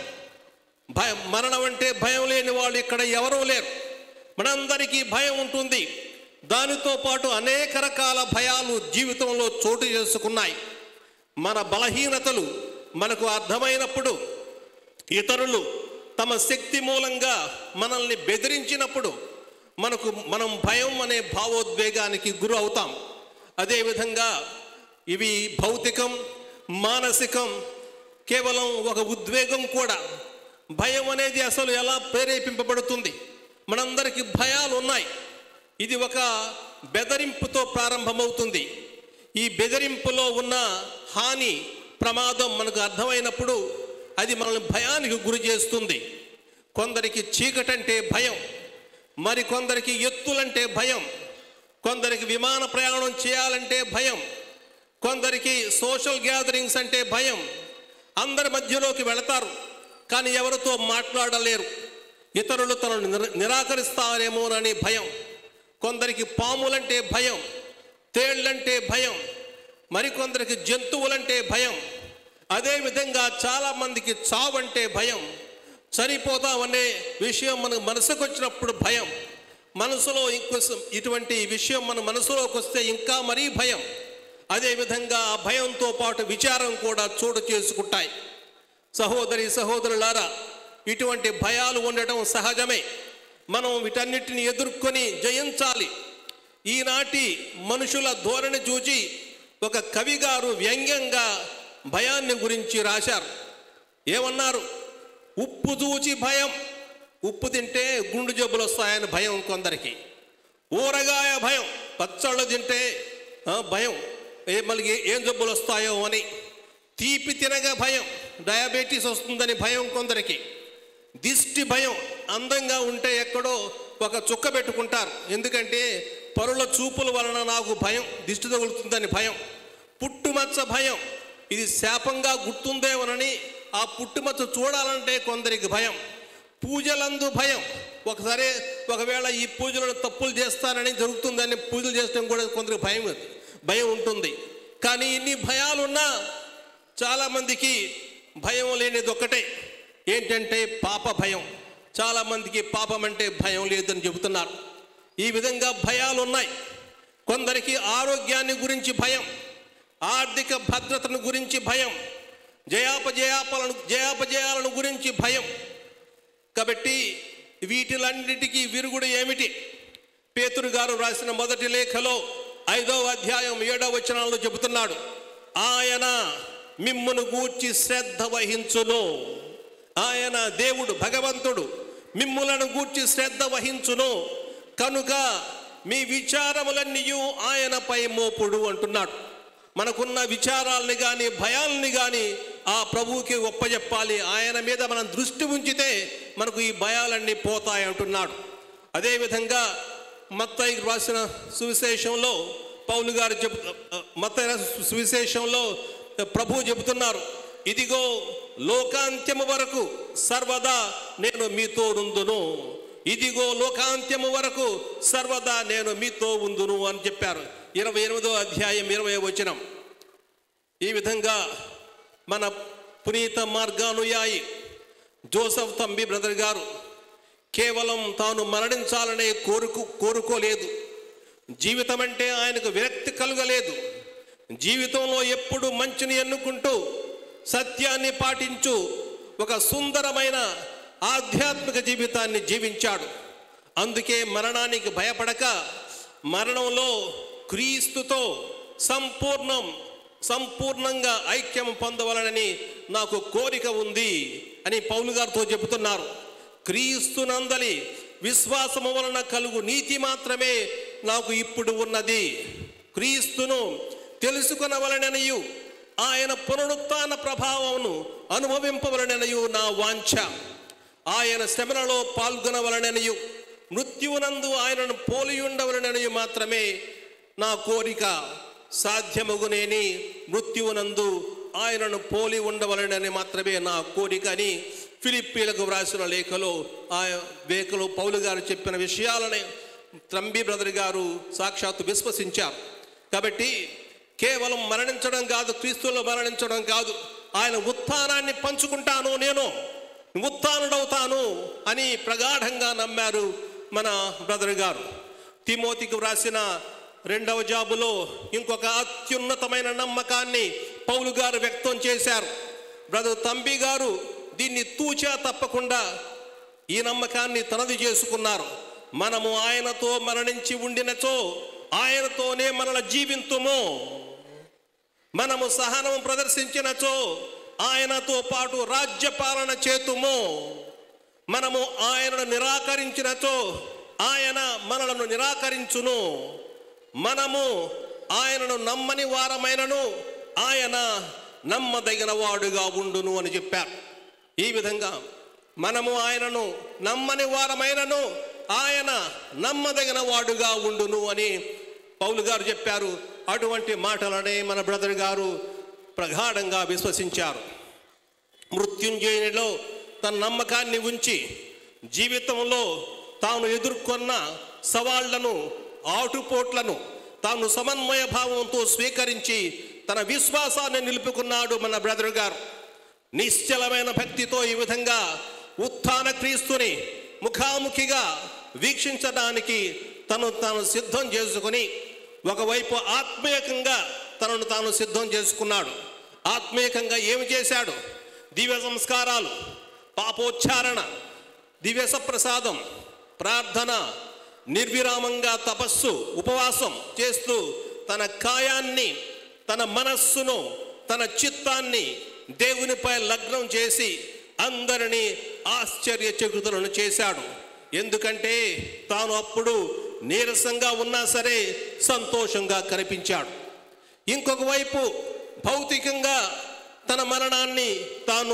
Speaker 2: భయం మరణం అంటే భయం లేని వాళ్ళు ఇక్కడ ఎవరూ లేరు మనందరికీ భయం ఉంటుంది దానితో పాటు అనేక రకాల భయాలు జీవితంలో చోటు చేసుకున్నాయి మన బలహీనతలు మనకు అర్థమైనప్పుడు ఇతరులు తమ శక్తి మూలంగా మనల్ని బెదిరించినప్పుడు మనకు మనం భయం అనే భావోద్వేగానికి గురి అవుతాం అదేవిధంగా ఇవి భౌతికం మానసికం కేవలం ఒక ఉద్వేగం కూడా భయం అనేది అసలు ఎలా ప్రేరేపింపబడుతుంది మనందరికీ భయాలు ఉన్నాయి ఇది ఒక బెదరింపుతో ప్రారంభమవుతుంది ఈ బెదిరింపులో ఉన్న హాని ప్రమాదం మనకు అర్థమైనప్పుడు అది మనల్ని భయానికి గురి చేస్తుంది కొందరికి చీకటంటే భయం మరి కొందరికి ఎత్తులంటే భయం కొందరికి విమాన ప్రయాణం చేయాలంటే భయం కొందరికి సోషల్ గ్యాదరింగ్స్ అంటే భయం అందరి మధ్యలోకి వెళతారు కానీ ఎవరితో మాట్లాడలేరు ఇతరులు తనను నిర- నిరాకరిస్తారేమోనని భయం కొందరికి పాములంటే భయం తేళ్లంటే భయం మరికొందరికి జంతువులంటే భయం అదేవిధంగా చాలామందికి చావంటే భయం చనిపోతామనే విషయం మన మనసుకు వచ్చినప్పుడు భయం మనసులో ఇంకో ఇటువంటి విషయం మన మనసులోకి వస్తే ఇంకా మరీ భయం అదేవిధంగా ఆ భయంతో పాటు విచారం కూడా చోటు చేసుకుంటాయి సహోదరి సహోదరులారా ఇటువంటి భయాలు ఉండటం సహజమే మనం వీటన్నిటిని ఎదుర్కొని జయించాలి ఈనాటి మనుషుల ధోరణి చూచి ఒక కవి గారు వ్యంగ్యంగా భయాన్ని గురించి రాశారు ఏమన్నారు ఉప్పు చూచి భయం ఉప్పు తింటే గుండు జబ్బులు వస్తాయని భయం కొందరికి ఊరగాయ భయం పచ్చళ్ళు తింటే ఆ, భయం ఏ మళ్ళీ ఏ- ఏం జబ్బులు వస్తాయో అని తీపి తినగా భయం డయాబెటీస్ వస్తుందని భయం కొందరికి దిష్టి భయం అందంగా ఉంటే ఎక్కడో ఒక చుక్క పెట్టుకుంటారు ఎందుకంటే పరుల చూపుల వలన నాకు భయం దిష్టి తగులుతుందని భయం పుట్టుమచ్చ భయం ఇది శాపంగా గుర్తుందేమోనని ఆ పుట్టుమచ్చ చూడాలంటే కొందరికి భయం పూజలందు భయం ఒకసారి ఒకవేళ ఈ పూజలను తప్పులు చేస్తానని జరుగుతుందని పూజలు చేయడం కూడా కొందరికి భయం భయం ఉంటుంది కానీ ఇన్ని భయాలున్నా చాలామందికి భయం లేనిది ఒక్కటే ఏంటంటే పాప భయం చాలామందికి పాపం అంటే భయం లేదని చెబుతున్నారు ఈ విధంగా భయాలు ఉన్నాయి కొందరికి ఆరోగ్యాన్ని గురించి భయం ఆర్థిక భద్రతను గురించి భయం జయాపజయాపాలను జయాపజయాలను గురించి భయం కాబట్టి వీటిలన్నిటికీ విరుగుడు ఏమిటి పేతురు గారు రాసిన మొదటి లేఖలో ఐదవ అధ్యాయం ఏడవ వచనాల్లో చెబుతున్నాడు ఆయన మిమ్మును గూర్చి శ్రద్ధ వహించును ఆయన దేవుడు భగవంతుడు మిమ్ములను గూర్చి శ్రద్ధ వహించును కనుక మీ విచారములన్నీ ఆయనపై మోపుడు అంటున్నాడు మనకున్న విచారాలని కానీ భయాల్ని కానీ ఆ ప్రభువుకి ఒప్పజెప్పాలి ఆయన మీద మనం దృష్టి ఉంచితే మనకు ఈ భయాలన్నీ పోతాయి అంటున్నాడు అదేవిధంగా మత్తయి రాసిన సువిశేషంలో పౌలు గారు చెబు మత్తయి రాసిన సువిశేషంలో ప్రభు చెబుతున్నారు ఇదిగో లోకాంత్యము వరకు సర్వదా నేను మీతో ఉందును ఇదిగో లోకాంత్యము వరకు సర్వదా నేను మీతో ఉందును అని చెప్పారు ఇరవై ఎనిమిదో అధ్యాయం ఇరవై వచనం ఈ విధంగా మన పునీత మార్గానుయాయి జోసఫ్ తంబి బ్రదర్ గారు కేవలం తాను మరణించాలనే కోరుకు కోరుకోలేదు జీవితం అంటే ఆయనకు విరక్తి కలుగలేదు జీవితంలో ఎప్పుడు మంచిని ఎన్నుకుంటూ సత్యాన్ని పాటించు ఒక సుందరమైన ఆధ్యాత్మిక జీవితాన్ని జీవించాడు
Speaker 8: అందుకే మరణానికి భయపడక మరణంలో క్రీస్తుతో సంపూర్ణం సంపూర్ణంగా ఐక్యం పొందవలనని నాకు కోరిక ఉంది అని పౌలు గారితో చెబుతున్నారు క్రీస్తునందలి విశ్వాసము వలన కలుగు నీతి మాత్రమే నాకు ఇప్పుడు ఉన్నది క్రీస్తును తెలుసుకొనవలననియు ఆయన పునరుత్థాన ప్రభావమును అనుభవింపవలననియు నా వాంఛ ఆయన శ్రమలలో పాల్గొనవలననియు మృత్యువునందు ఆయనను పోలియుండవలననియు మాత్రమే నా కోరిక సాధ్యమగునేని మృత్యువునందు ఆయనను పోలి ఉండవలనని మాత్రమే నా కోరిక అని ఫిలిప్పీలకు వ్రాసిన లేఖలో ఆ లేఖలో పౌలు గారు చెప్పిన విషయాలనే త్రంబి బ్రదర్ గారు సాక్షాత్తు విశ్వసించారు కాబట్టి కేవలం మరణించడం కాదు క్రీస్తులో మరణించడం కాదు ఆయన ఉత్థానాన్ని పంచుకుంటాను నేను ఉత్థానుడవుతాను అని ప్రగాఢంగా నమ్మారు మన బ్రదర్ గారు తిమోతికి వ్రాసిన రెండవ జాబులో ఇంకొక అత్యున్నతమైన నమ్మకాన్ని పౌలు గారు వ్యక్తం చేశారు బ్రదర్ తంబి గారు దీన్ని తూచా తప్పకుండా ఈ నమ్మకాన్ని తనది చేసుకున్నారు మనము ఆయనతో మరణించి ఉండినచో ఆయనతోనే మనల జీవింతుము మనము సహనం ప్రదర్శించినచో ఆయనతో పాటు రాజ్య పాలన చేతుము మనము ఆయనను నిరాకరించినచో ఆయన మనలను నిరాకరించును మనము ఆయనను నమ్మని వారమైనను ఆయన నమ్మదగిన వాడుగా ఉండును అని చెప్పారు ఈ విధంగా మనము ఆయనను నమ్మని వారమైనను ఆయన నమ్మదగిన వాడుగా ఉండును అని పౌలు గారు చెప్పారు అటువంటి మాటలనే మన బ్రదర్ గారు ప్రగాఢంగా విశ్వసించారు మృత్యుంజయునిలో తన నమ్మకాన్ని ఉంచి జీవితంలో తాను ఎదుర్కొన్న సవాళ్లను ఆటుపోట్లను తాను సమన్వయ భావంతో స్వీకరించి తన విశ్వాసాన్ని నిలుపుకున్నాడు మన బ్రదర్ గారు నిశ్చలమైన భక్తితో ఈ విధంగా ఉత్థాన క్రీస్తుని ముఖాముఖిగా వీక్షించడానికి తను తాను సిద్ధం చేసుకుని ఒకవైపు ఆత్మీయకంగా తనను తాను సిద్ధం చేసుకున్నాడు ఆత్మీయకంగా ఏమి చేశాడు దివ్య సంస్కారాలు పాపోచ్చారణ దివ్య సప్రసాదం ప్రార్థన నిర్విరామంగా తపస్సు ఉపవాసం చేస్తూ తన కాయాన్ని తన మనస్సును తన చిత్తాన్ని దేవునిపై లగ్నం చేసి అందరినీ ఆశ్చర్యచకితులను చేశాడు ఎందుకంటే తాను అప్పుడు నీరసంగా ఉన్నా సరే సంతోషంగా కనిపించాడు ఇంకొక వైపు భౌతికంగా తన మరణాన్ని తాను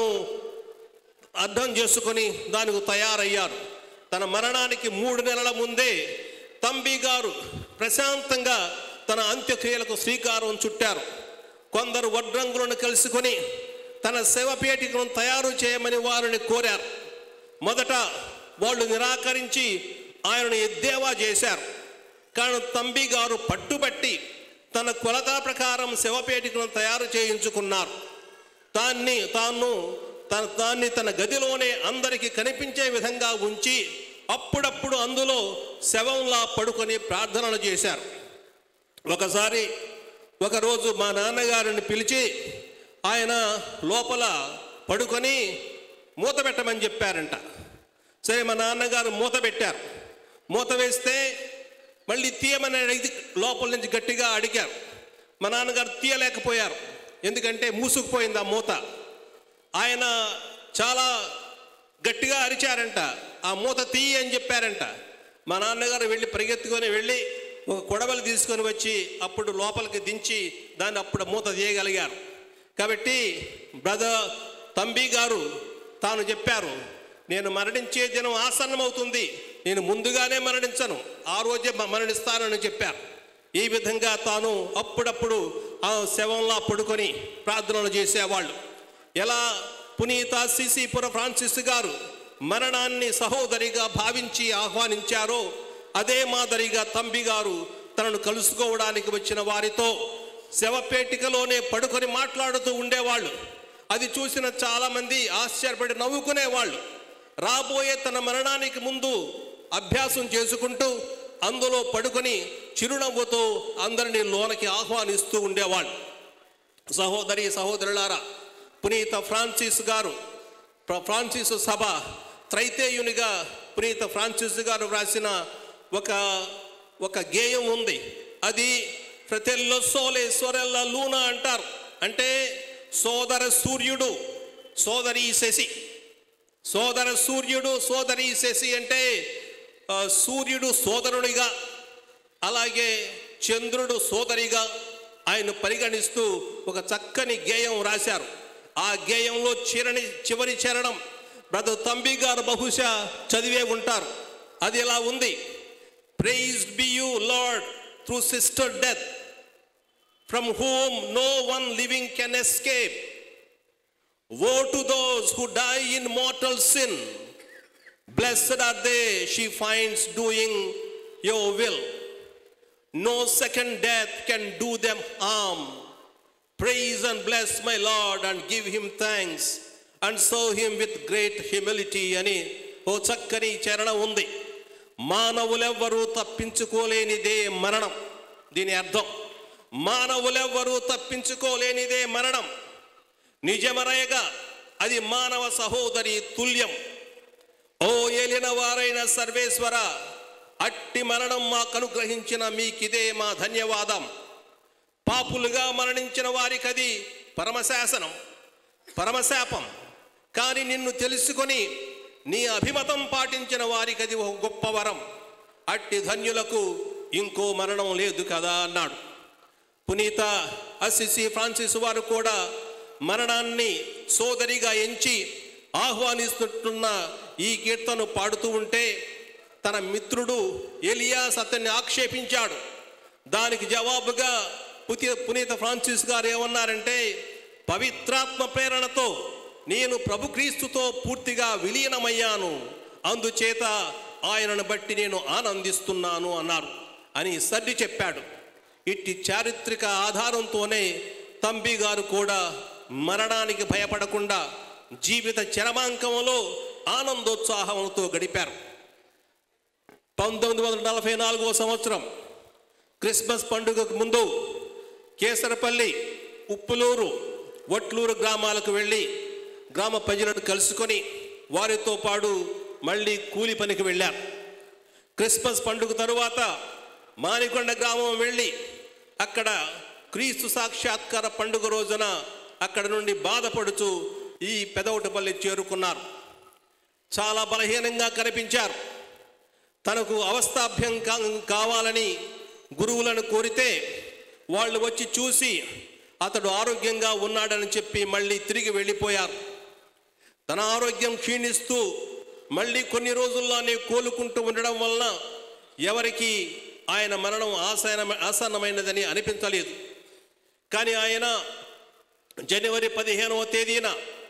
Speaker 8: అర్థం చేసుకొని దానికి తయారయ్యారు తన మరణానికి మూడు నెలల ముందే తంబి గారు ప్రశాంతంగా తన అంత్యక్రియలకు శ్రీకారం చుట్టారు కొందరు వడ్రంగులను కలుసుకొని తన శవపేటికను తయారు చేయమని వారిని కోరారు మొదట వాళ్ళు నిరాకరించి ఆయనను ఎద్దేవా చేశారు కానీ తంబి గారు పట్టుబట్టి తన కొలత ప్రకారం శవపేటికను తయారు చేయించుకున్నారు దాన్ని తాను తన దాన్ని తన గదిలోనే అందరికీ కనిపించే విధంగా ఉంచి అప్పుడప్పుడు అందులో శవంలా పడుకొని ప్రార్థనలు చేశారు ఒకసారి ఒకరోజు మా నాన్నగారిని పిలిచి ఆయన లోపల పడుకొని మూత పెట్టమని చెప్పారంట సరే మా నాన్నగారు మూత పెట్టారు మూత వేస్తే మళ్ళీ తీయమని అడిగి లోపల నుంచి గట్టిగా అడిగారు మా నాన్నగారు తీయలేకపోయారు ఎందుకంటే మూసుకుపోయింది ఆ మూత ఆయన చాలా గట్టిగా అరిచారంట ఆ మూత తీయి అని చెప్పారంట మా నాన్నగారు వెళ్ళి పరిగెత్తుకొని వెళ్ళి ఒక కొడవలి తీసుకొని వచ్చి అప్పుడు లోపలికి దించి దాన్ని అప్పుడు మూత తీయగలిగారు కాబట్టి బ్రదర్ తంబి గారు తాను చెప్పారు నేను మరణించే దినం ఆసన్నమవుతుంది నేను ముందుగానే మరణించను ఆ రోజే మ- మరణిస్తానని చెప్పారు ఈ విధంగా తాను అప్పుడప్పుడు ఆ శవంలా పడుకొని ప్రార్థనలు చేసేవాళ్ళు ఎలా పునీత సిసిపుర ఫ్రాన్సిస్ గారు మరణాన్ని సహోదరిగా భావించి ఆహ్వానించారో అదే మాదిరిగా తంబి గారు తనను కలుసుకోవడానికి వచ్చిన వారితో శవపేటికలోనే పడుకొని మాట్లాడుతూ ఉండేవాళ్ళు అది చూసిన చాలామంది ఆశ్చర్యపడి నవ్వుకునేవాళ్ళు రాబోయే తన మరణానికి ముందు అభ్యాసం చేసుకుంటూ అందులో పడుకొని చిరునవ్వుతో అందరినీ లోనకి ఆహ్వానిస్తూ ఉండేవాళ్ళు సహోదరి సహోదరులారా పునీత ఫ్రాన్సిస్ గారు ప్ర- ఫ్రాన్సిస్ సభ త్రైతేయునిగా పునీత ఫ్రాన్సిస్ గారు వ్రాసిన ఒక ఒక గేయం ఉంది అది ఫ్రతెల్లో సోలే సొరెల్ల లూనా అంటారు అంటే సోదర సూర్యుడు సోదరి శశి సోదర సూర్యుడు సోదరి శశి అంటే ఆ, సూర్యుడు సోదరునిగా అలాగే చంద్రుడు సోదరిగా ఆయన పరిగణిస్తూ ఒక చక్కని గేయం రాశారు ఆ గేయంలో చిరని చివరి చరణం బ్రదర్ తంబి గారు బహుశా చదివే ఉంటారు అది ఇలా ఉంది praise be you lord through sister death from home no one living can escape Woe to those who die in mortal sin. Blessed are they she finds doing your will. No second death can do them harm. Praise and bless my Lord and give him thanks and serve him with great humility అని ఓ చక్కని చరణం ఉంది మానవులెవ్వరూ తప్పించుకోలేనిదే మరణం దీని అర్థం మానవులెవ్వరూ తప్పించుకోలేనిదే మరణం నిజమరయగా అది మానవ సహోదరి తుల్యం ఓ ఏలిన వారైన సర్వేశ్వర అట్టి మరణం మాకు అనుగ్రహించిన మీకిదే మా ధన్యవాదం పాపులుగా మరణించిన వారికి అది పరమశాసనం పరమశాపం కానీ నిన్ను తెలుసుకొని నీ అభిమతం పాటించిన వారికి అది ఒక గొప్ప వరం అట్టి ధన్యులకు ఇంకో మరణం లేదు కదా అన్నాడు పునీత అసిసి ఫ్రాన్సిస్ వారు కూడా మరణాన్ని సోదరిగా ఎంచి ఆహ్వానిస్తున్న ఈ కీర్తను పాడుతూ ఉంటే తన మిత్రుడు ఎలియాస్ అతన్ని ఆక్షేపించాడు దానికి జవాబుగా పుతి పునీత ఫ్రాన్సిస్ గారు ఏమన్నారంటే పవిత్రాత్మ ప్రేరణతో నేను ప్రభుక్రీస్తుతో పూర్తిగా విలీనమయ్యాను అందుచేత ఆయనను బట్టి నేను ఆనందిస్తున్నాను అన్నారు అని సర్ది చెప్పాడు ఇట్టి చారిత్రక ఆధారంతోనే తంబి గారు కూడా మరణానికి భయపడకుండా జీవిత చరమాంకంలో ఆనందోత్సాహంతో గడిపారు పంతొమ్మిది వందల నలభై నాలుగవ సంవత్సరం క్రిస్మస్ పండుగకు ముందు కేసరపల్లి ఉప్పులూరు వట్లూరు గ్రామాలకు వెళ్ళి గ్రామ ప్రజలను కలుసుకొని వారితో పాటు మళ్ళీ కూలి పనికి వెళ్ళారు క్రిస్మస్ పండుగ తరువాత మానికొండ గ్రామం వెళ్ళి అక్కడ క్రీస్తు సాక్షాత్కార పండుగ రోజున అక్కడ నుండి బాధపడుతూ ఈ పెదవటపల్లి చేరుకున్నారు చాలా బలహీనంగా కనిపించారు తనకు అవస్థాభ్యం కా- కావాలని గురువులను కోరితే వాళ్ళు వచ్చి చూసి అతడు ఆరోగ్యంగా ఉన్నాడని చెప్పి మళ్ళీ తిరిగి వెళ్ళిపోయారు తన ఆరోగ్యం క్షీణిస్తూ మళ్ళీ కొన్ని రోజుల్లోనే కోలుకుంటూ ఉండడం వలన ఎవరికి ఆయన మరణం ఆసన ఆసన్నమైనదని అనిపించలేదు కానీ ఆయన జనవరి పదిహేనవ తేదీన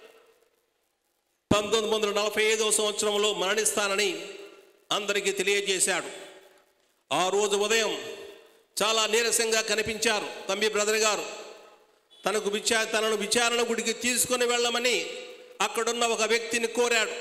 Speaker 8: పంతొమ్మిది వందల నలభై ఐదవ సంవత్సరంలో మరణిస్తానని అందరికీ తెలియజేశాడు ఆ రోజు ఉదయం చాలా నీరసంగా కనిపించారు తంబి బ్రదర్ గారు తనకు విచా తనను విచారణ గుడికి తీసుకొని వెళ్ళమని అక్కడున్న ఒక వ్యక్తిని కోరాడు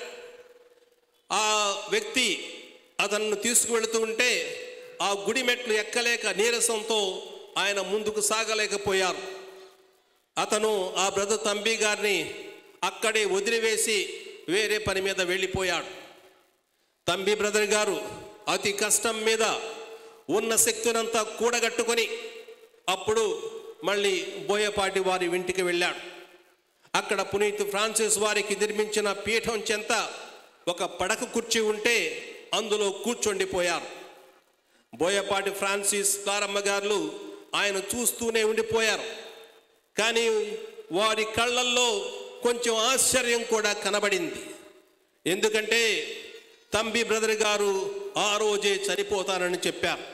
Speaker 8: ఆ వ్యక్తి అతన్ని తీసుకువెళుతూ ఉంటే ఆ గుడి మెట్లు ఎక్కలేక నీరసంతో ఆయన ముందుకు సాగలేకపోయారు అతను ఆ బ్రదర్ తంబి గారిని అక్కడే వదిలివేసి వేరే పని మీద వెళ్ళిపోయాడు తంబి బ్రదర్ గారు అతి కష్టం మీద ఉన్న శక్తినంతా కూడగట్టుకొని అప్పుడు మళ్ళీ బోయపాటి వారి ఇంటికి వెళ్ళాడు అక్కడ పునీత్ ఫ్రాన్సిస్ వారికి నిర్మించిన పీఠం చెంత ఒక పడక కుర్చీ ఉంటే అందులో కూర్చొండిపోయారు బోయపాటి ఫ్రాన్సిస్ క్లారమ్మ గారు ఆయన చూస్తూనే ఉండిపోయారు కానీ వారి కళ్ళల్లో కొంచెం ఆశ్చర్యం కూడా కనబడింది ఎందుకంటే తంబి బ్రదర్ గారు ఆ రోజే చనిపోతానని చెప్పారు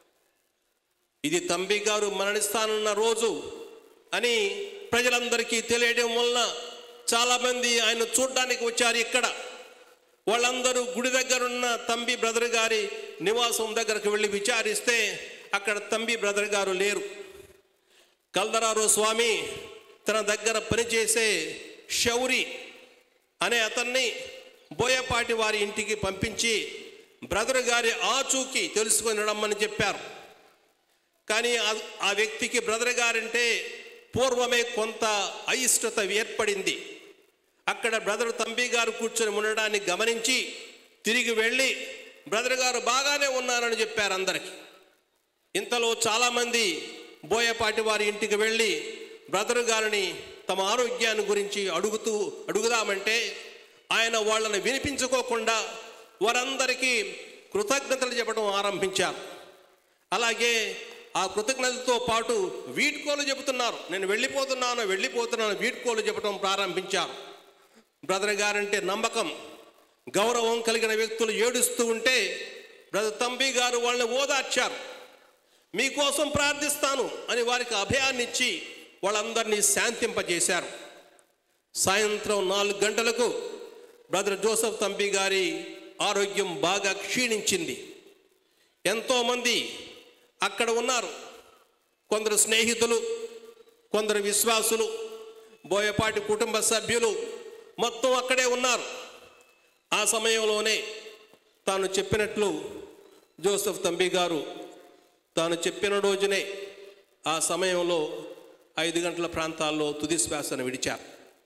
Speaker 8: ఇది తంబి గారు మరణిస్తానన్న రోజు అని ప్రజలందరికీ తెలియడం వలన చాలామంది ఆయన చూడడానికి వచ్చారు ఇక్కడ వాళ్ళందరూ గుడి దగ్గరున్న తంబి బ్రదర్ గారి నివాసం దగ్గరకు వెళ్ళి విచారిస్తే అక్కడ తంబి బ్రదర్ గారు లేరు కల్దరారు స్వామి తన దగ్గర పనిచేసే శౌరి అనే అతన్ని బోయపాటి వారి ఇంటికి పంపించి బ్రదర్ గారి ఆచూకీ తెలుసుకొని రమ్మని చెప్పారు కానీ ఆ- ఆ వ్యక్తికి బ్రదర్ గారంటే పూర్వమే కొంత అయిష్టత ఏర్పడింది అక్కడ బ్రదర్ తంబి గారు కూర్చొని ఉండడాన్ని గమనించి తిరిగి వెళ్ళి బ్రదర్ గారు బాగానే ఉన్నారని చెప్పారు అందరికీ ఇంతలో చాలామంది బోయపాటి వారి ఇంటికి వెళ్ళి బ్రదర్ గారిని తమ ఆరోగ్యాన్ని గురించి అడుగుతూ అడుగుదామంటే ఆయన వాళ్ళని వినిపించుకోకుండా వారందరికీ కృతజ్ఞతలు చెప్పడం ఆరంభించారు అలాగే ఆ కృతజ్ఞతతో పాటు వీడ్కోలు చెబుతున్నారు నేను వెళ్ళిపోతున్నాను వెళ్ళిపోతున్నాను వీడ్కోలు చెప్పడం ప్రారంభించారు బ్రదర్ గారంటే నమ్మకం గౌరవం కలిగిన వ్యక్తులు ఏడుస్తూ ఉంటే బ్రదర్ తంబి గారు వాళ్ళని ఓదార్చారు మీకోసం ప్రార్థిస్తాను అని వారికి అభయాన్ని ఇచ్చి వాళ్ళందరినీ శాంతింపజేశారు సాయంత్రం నాలుగు గంటలకు బ్రదర్ జోసఫ్ తంబి గారి ఆరోగ్యం బాగా క్షీణించింది ఎంతోమంది అక్కడ ఉన్నారు కొందరు స్నేహితులు కొందరు విశ్వాసులు బోయపాటి కుటుంబ సభ్యులు మొత్తం అక్కడే ఉన్నారు ఆ సమయంలోనే తాను చెప్పినట్లు జోసెఫ్ తంబి గారు తాను చెప్పిన రోజునే ఆ సమయంలో ఐదు గంటల ప్రాంతాల్లో తుది శ్వాసను విడిచారు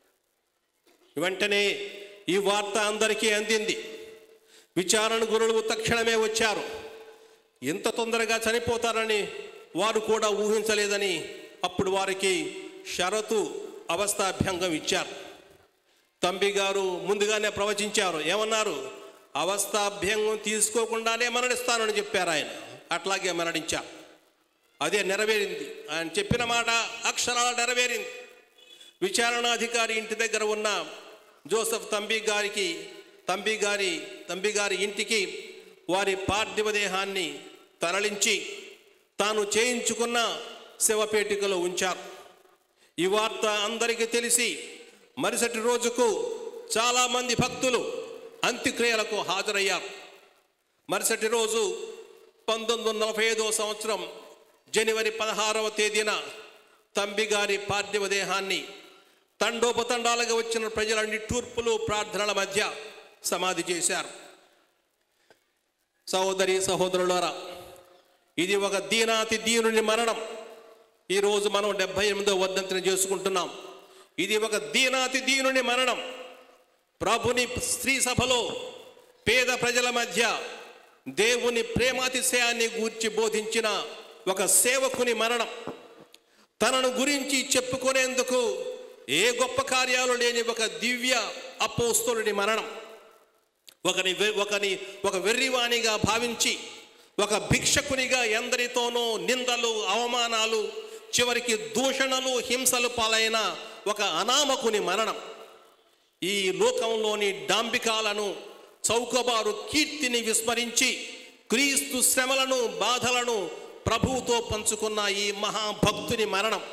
Speaker 8: వెంటనే ఈ వార్త అందరికీ అందింది విచారణ గురులు తక్షణమే వచ్చారు ఇంత తొందరగా చనిపోతారని వారు కూడా ఊహించలేదని అప్పుడు వారికి షరతు అవస్థాభ్యంగం ఇచ్చారు తంబి గారు ముందుగానే ప్రవచించారు ఏమన్నారు అవస్థాభ్యంగం తీసుకోకుండానే మరణిస్తానని చెప్పారు ఆయన అట్లాగే మరణించారు అదే నెరవేరింది ఆయన చెప్పిన మాట అక్షరాల నెరవేరింది విచారణాధికారి ఇంటి దగ్గర ఉన్న జోసఫ్ తంబి గారికి తంబి గారి తంబి గారి ఇంటికి వారి పార్థివ దేహాన్ని తరలించి తాను చేయించుకున్న శవపేటికలో ఉంచారు ఈ వార్త అందరికీ తెలిసి మరుసటి రోజుకు చాలామంది భక్తులు అంత్యక్రియలకు హాజరయ్యారు మరుసటి రోజు పంతొమ్మిది వందల నలభై ఐదవ సంవత్సరం జనవరి పదహారవ తేదీన తంబి గారి పార్థివ దేహాన్ని తండోపతండాలుగా వచ్చిన ప్రజల నిట్టూర్పులు ప్రార్థనల మధ్య సమాధి చేశారు సహోదరి సహోదరులారా ఇది ఒక దీనాతి దీనుని మరణం ఈరోజు మనం డెబ్భై ఎనిమిదో వర్ధంతిని చేసుకుంటున్నాం ఇది ఒక దీనాతి దీనుని మరణం ప్రభుని స్త్రీ సభలో పేద ప్రజల మధ్య దేవుని ప్రేమాతిశయాన్ని గూర్చి బోధించిన ఒక సేవకుని మరణం తనను గురించి చెప్పుకునేందుకు ఏ గొప్ప కార్యాలు లేని ఒక దివ్య అపోస్తులుడి మరణం ఒకని వె- ఒకని ఒక వెర్రివాణిగా భావించి ఒక భిక్షకునిగా ఎందరితోనో నిందలు అవమానాలు చివరికి దూషణలు హింసలు పాలైన ఒక అనామకుని మరణం ఈ లోకంలోని డాంబికాలను చౌకబారు కీర్తిని విస్మరించి క్రీస్తు శ్రమలను బాధలను ప్రభువుతో పంచుకున్న ఈ మహాభక్తుని మరణం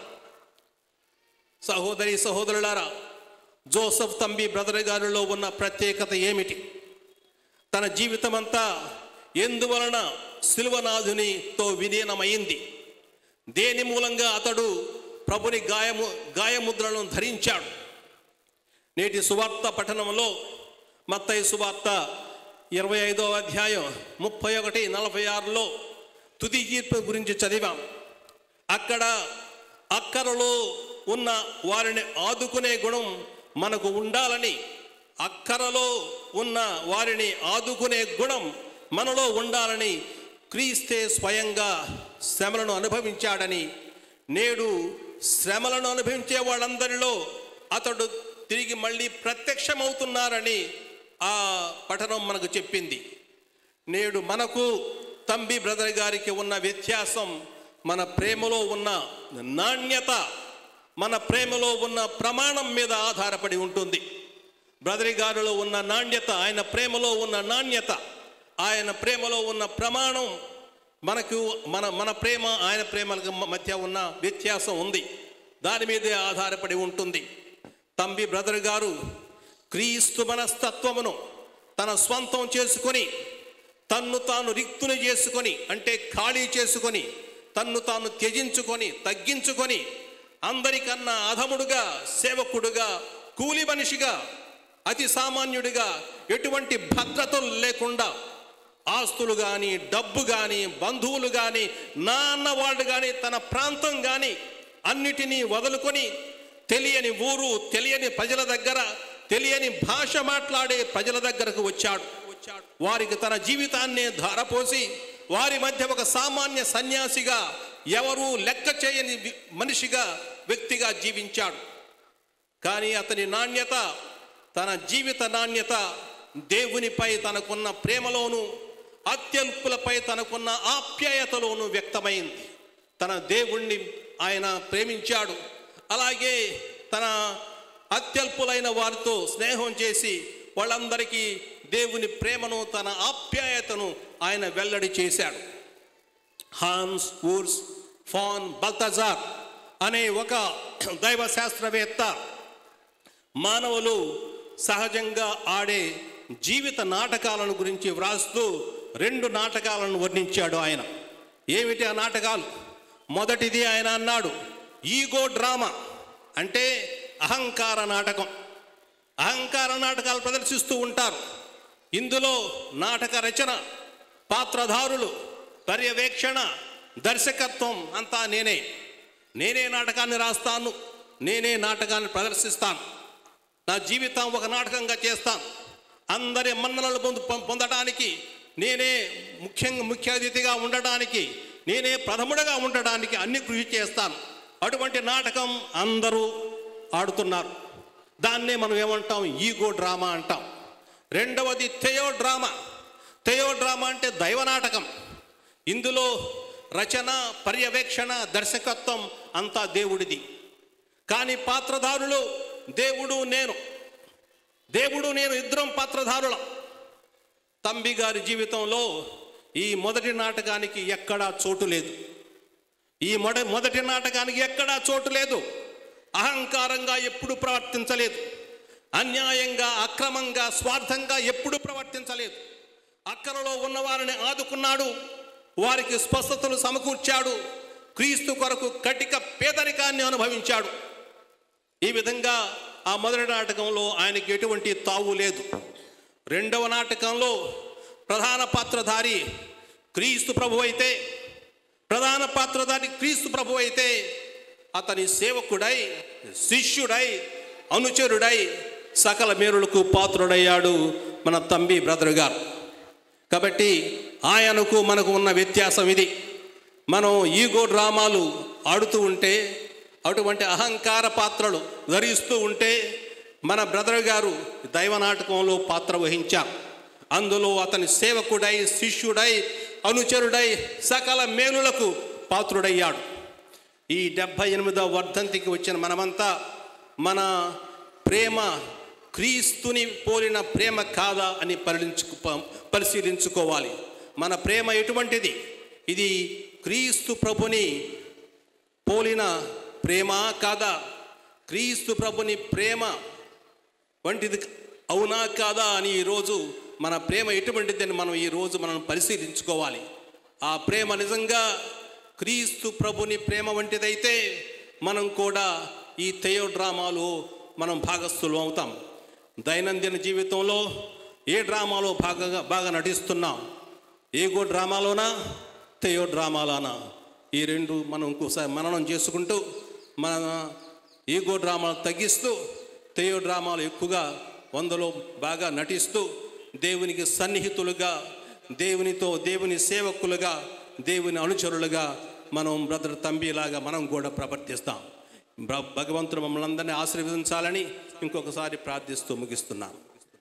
Speaker 8: సహోదరి సహోదరులారా జోసఫ్ తంబి బ్రదర్ గారిలో ఉన్న ప్రత్యేకత ఏమిటి తన జీవితమంతా ఎందువలన శిలువనాథునితో విలీనమైంది దేని మూలంగా అతడు ప్రభుని గాయము గాయముద్రలను ధరించాడు నేటి సువార్త పఠనంలో మత్తయి సువార్త ఇరవై ఐదవ అధ్యాయం ముప్పై ఒకటి నలభై ఆరులో తుది తీర్పు గురించి చదివాం అక్కడ అక్కరలో ఉన్న వారిని ఆదుకునే గుణం మనకు ఉండాలని అక్కరలో ఉన్న వారిని ఆదుకునే గుణం మనలో ఉండాలని క్రీస్తే స్వయంగా శ్రమలను అనుభవించాడని నేడు శ్రమలను అనుభవించే వాళ్ళందరిలో అతడు తిరిగి మళ్ళీ ప్రత్యక్షమవుతున్నారని ఆ పఠనం మనకు చెప్పింది నేడు మనకు తంబి బ్రదర్ గారికి ఉన్న వ్యత్యాసం మన ప్రేమలో ఉన్న నాణ్యత మన ప్రేమలో ఉన్న ప్రమాణం మీద ఆధారపడి ఉంటుంది బ్రదరి గారిలో ఉన్న నాణ్యత ఆయన ప్రేమలో ఉన్న నాణ్యత ఆయన ప్రేమలో ఉన్న ప్రమాణం మనకు మన మన ప్రేమ ఆయన ప్రేమలకు మధ్య ఉన్న వ్యత్యాసం ఉంది దాని మీదే ఆధారపడి ఉంటుంది తంబి బ్రదర్ గారు క్రీస్తు మనస్తత్వమును తన స్వంతం చేసుకొని తన్ను తాను రిక్తుని చేసుకొని అంటే ఖాళీ చేసుకొని తన్ను తాను త్యజించుకొని తగ్గించుకొని అందరికన్నా అధముడుగా సేవకుడుగా కూలి మనిషిగా అతి సామాన్యుడిగా ఎటువంటి భద్రతలు లేకుండా ఆస్తులు కానీ డబ్బు కానీ బంధువులు కానీ నా అన్నవాళ్ళు కానీ తన ప్రాంతం కానీ అన్నిటినీ వదులుకొని తెలియని ఊరు తెలియని ప్రజల దగ్గర తెలియని భాష మాట్లాడే ప్రజల దగ్గరకు వచ్చాడు వచ్చాడు వారికి తన జీవితాన్ని ధారపోసి వారి మధ్య ఒక సామాన్య సన్యాసిగా ఎవరూ లెక్క చేయని వి- మనిషిగా వ్యక్తిగా జీవించాడు కానీ అతని నాణ్యత తన జీవిత నాణ్యత దేవునిపై తనకున్న ప్రేమలోను అత్యల్పులపై తనకున్న ఆప్యాయతలోను వ్యక్తమైంది తన దేవుణ్ణి ఆయన ప్రేమించాడు అలాగే తన అత్యల్పులైన వారితో స్నేహం చేసి వాళ్ళందరికీ దేవుని ప్రేమను తన ఆప్యాయతను ఆయన వెల్లడి చేశాడు హాన్స్ ఊర్స్ ఫాన్ బల్తజార్ అనే ఒక దైవ శాస్త్రవేత్త మానవులు సహజంగా ఆడే జీవిత నాటకాలను గురించి వ్రాస్తూ రెండు నాటకాలను వర్ణించాడు ఆయన ఏమిటి ఆ నాటకాలు మొదటిది ఆయన అన్నాడు ఈగో డ్రామా అంటే అహంకార నాటకం అహంకార నాటకాలు ప్రదర్శిస్తూ ఉంటారు ఇందులో నాటక రచన పాత్రధారులు పర్యవేక్షణ దర్శకత్వం అంతా నేనే నేనే నాటకాన్ని రాస్తాను నేనే నాటకాన్ని ప్రదర్శిస్తాను నా జీవితం ఒక నాటకంగా చేస్తాను అందరి మన్ననలు పొందు పొం- పొందడానికి నేనే ముఖ్యంగా ముఖ్య అతిథిగా ఉండడానికి నేనే ప్రథముడుగా ఉండడానికి అన్ని కృషి చేస్తాను అటువంటి నాటకం అందరూ ఆడుతున్నారు దాన్నే మనం ఏమంటాం ఈగో డ్రామా అంటాం రెండవది థెయో డ్రామా థెయో డ్రామా అంటే దైవ నాటకం ఇందులో రచన పర్యవేక్షణ దర్శకత్వం అంతా దేవుడిది కానీ పాత్రధారులు దేవుడు నేను దేవుడు నేను ఇద్దరం పాత్రధారులం తంబి గారి జీవితంలో ఈ మొదటి నాటకానికి ఎక్కడా చోటు లేదు ఈ మొద మొదటి నాటకానికి ఎక్కడా చోటు లేదు అహంకారంగా ఎప్పుడు ప్రవర్తించలేదు అన్యాయంగా అక్రమంగా స్వార్థంగా ఎప్పుడు ప్రవర్తించలేదు అక్కరలో ఉన్నవారిని ఆదుకున్నాడు వారికి స్వస్థతలు సమకూర్చాడు క్రీస్తు కొరకు కటిక పేదరికాన్ని అనుభవించాడు ఈ విధంగా ఆ మొదటి నాటకంలో ఆయనకి ఎటువంటి తావు లేదు రెండవ నాటకంలో ప్రధాన పాత్రధారి క్రీస్తు ప్రభు అయితే ప్రధాన పాత్రధారి క్రీస్తు ప్రభు అయితే అతని సేవకుడై శిష్యుడై అనుచరుడై సకల మేరులకు పాత్రుడయ్యాడు మన తంబి బ్రదర్ గారు కాబట్టి ఆయనకు మనకు ఉన్న వ్యత్యాసం ఇది మనం ఈగో డ్రామాలు ఆడుతూ ఉంటే అటువంటి అహంకార పాత్రలు ధరిస్తూ ఉంటే మన బ్రదర్ గారు దైవ నాటకంలో పాత్ర వహించారు అందులో అతని సేవకుడై శిష్యుడై అనుచరుడై సకల మేలులకు పాత్రుడయ్యాడు ఈ డెబ్భై ఎనిమిదవ వర్ధంతికి వచ్చిన మనమంతా మన ప్రేమ క్రీస్తుని పోలిన ప్రేమ కాదా అని పరిలించుకు ప- పరిశీలించుకోవాలి మన ప్రేమ ఎటువంటిది ఇది క్రీస్తు ప్రభుని పోలిన ప్రేమ కాదా క్రీస్తు ప్రభుని ప్రేమ వంటిది అవునా కాదా అని ఈరోజు మన ప్రేమ ఎటువంటిదని మనం ఈరోజు మనం పరిశీలించుకోవాలి ఆ ప్రేమ నిజంగా క్రీస్తు ప్రభుని ప్రేమ వంటిదైతే మనం కూడా ఈ థెయో డ్రామాలో మనం భాగస్థులు అవుతాం దైనందిన జీవితంలో ఏ డ్రామాలో భాగంగా బాగా నటిస్తున్నాం ఏగో డ్రామాలోనా థెయో డ్రామాలోనా ఈ రెండు మనం ఇంకోసారి మననం చేసుకుంటూ మన ఈగో డ్రామాలు తగ్గిస్తూ థెయో డ్రామాలు ఎక్కువగా వందలో బాగా నటిస్తూ దేవునికి సన్నిహితులుగా దేవునితో దేవుని సేవకులుగా దేవుని అనుచరులుగా మనం బ్రదర్ తంబిలాగా మనం కూడా ప్రవర్తిస్తాం భ- భగవంతుడు మమ్మల్ని అందరినీ ఆశీర్వదించాలని ఇంకొకసారి ప్రార్థిస్తూ ముగిస్తున్నాను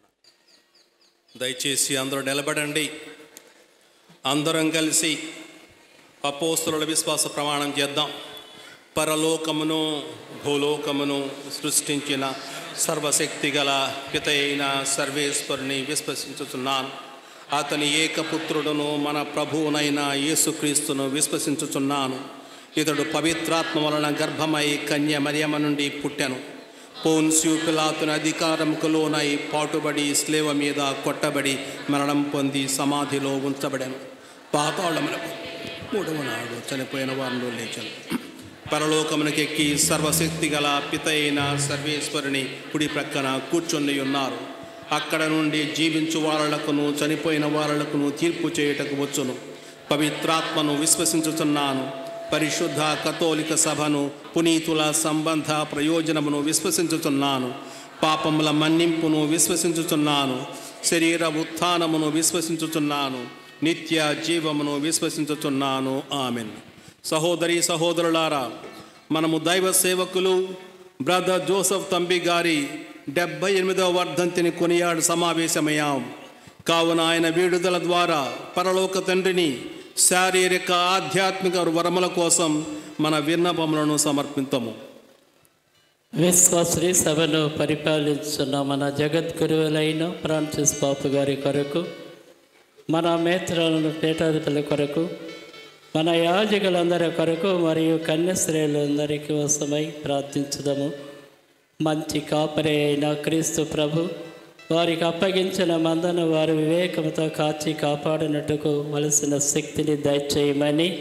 Speaker 8: దయచేసి అందరూ నిలబడండి అందరం కలిసి అపోస్తుల విశ్వాస ప్రమాణం చేద్దాం పరలోకమును భూలోకమును సృష్టించిన సర్వశక్తి గల పిత అయిన సర్వేశ్వరుని విశ్వసించుచున్నాను అతని ఏకపుత్రుడును మన ప్రభువునైన యేసుక్రీస్తును విశ్వసించుచున్నాను ఇతడు పవిత్రాత్మ వలన గర్భమై కన్య మరియమ నుండి పుట్టెను పోన్స్యు పిలాతుని అధికారంకు లోనై పాటుబడి స్లేవ మీద కొట్టబడి మరణం పొంది సమాధిలో ఉంచబడాను పాతాళములకు మూడవ నాడు చనిపోయిన వారిలో లేచను పరలోకమునకెక్కి సర్వశక్తి గల పిత అయిన సర్వేశ్వరుని కుడి ప్రక్కన కూర్చొని ఉన్నారు అక్కడ నుండి జీవించు వారలకును చనిపోయిన వారలకును తీర్పు చేయుటకు వచ్చును పవిత్రాత్మను విశ్వసించుతున్నాను పరిశుద్ధ కథోలిక సభను పునీతుల సంబంధ ప్రయోజనమును విశ్వసించుతున్నాను పాపముల మన్నింపును విశ్వసించుతున్నాను శరీర ఉత్థానమును విశ్వసించుచున్నాను నిత్య జీవమును విశ్వసించుచున్నాను ఆమెన్ సహోదరి సహోదరులారా మనము దైవ సేవకులు బ్రదర్ జోసఫ్ తంబి గారి డెబ్బై ఎనిమిదవ వర్ధంతిని కొనియాడు సమావేశమయ్యాం కావున ఆయన విడుదల ద్వారా పరలోక తండ్రిని శారీరక ఆధ్యాత్మిక వరముల కోసం మన విన్నపములను సమర్పితము
Speaker 9: విశ్వాశ్రీ సభను పరిపాలించున్న మన జగద్గురువులైన ఫ్రాన్సిస్ పాపు గారి కొరకు మన మేత్రాలను పీఠాధిపతుల కొరకు మన యాజకులందరి కొరకు మరియు కన్యశ్రేయులందరి కోసమై ప్రార్థించుదాము మంచి కాపరి అయిన క్రీస్తు ప్రభు వారికి అప్పగించిన మందను వారి వివేకంతో కాచి కాపాడినట్టుకు వలసిన శక్తిని దయచేయమని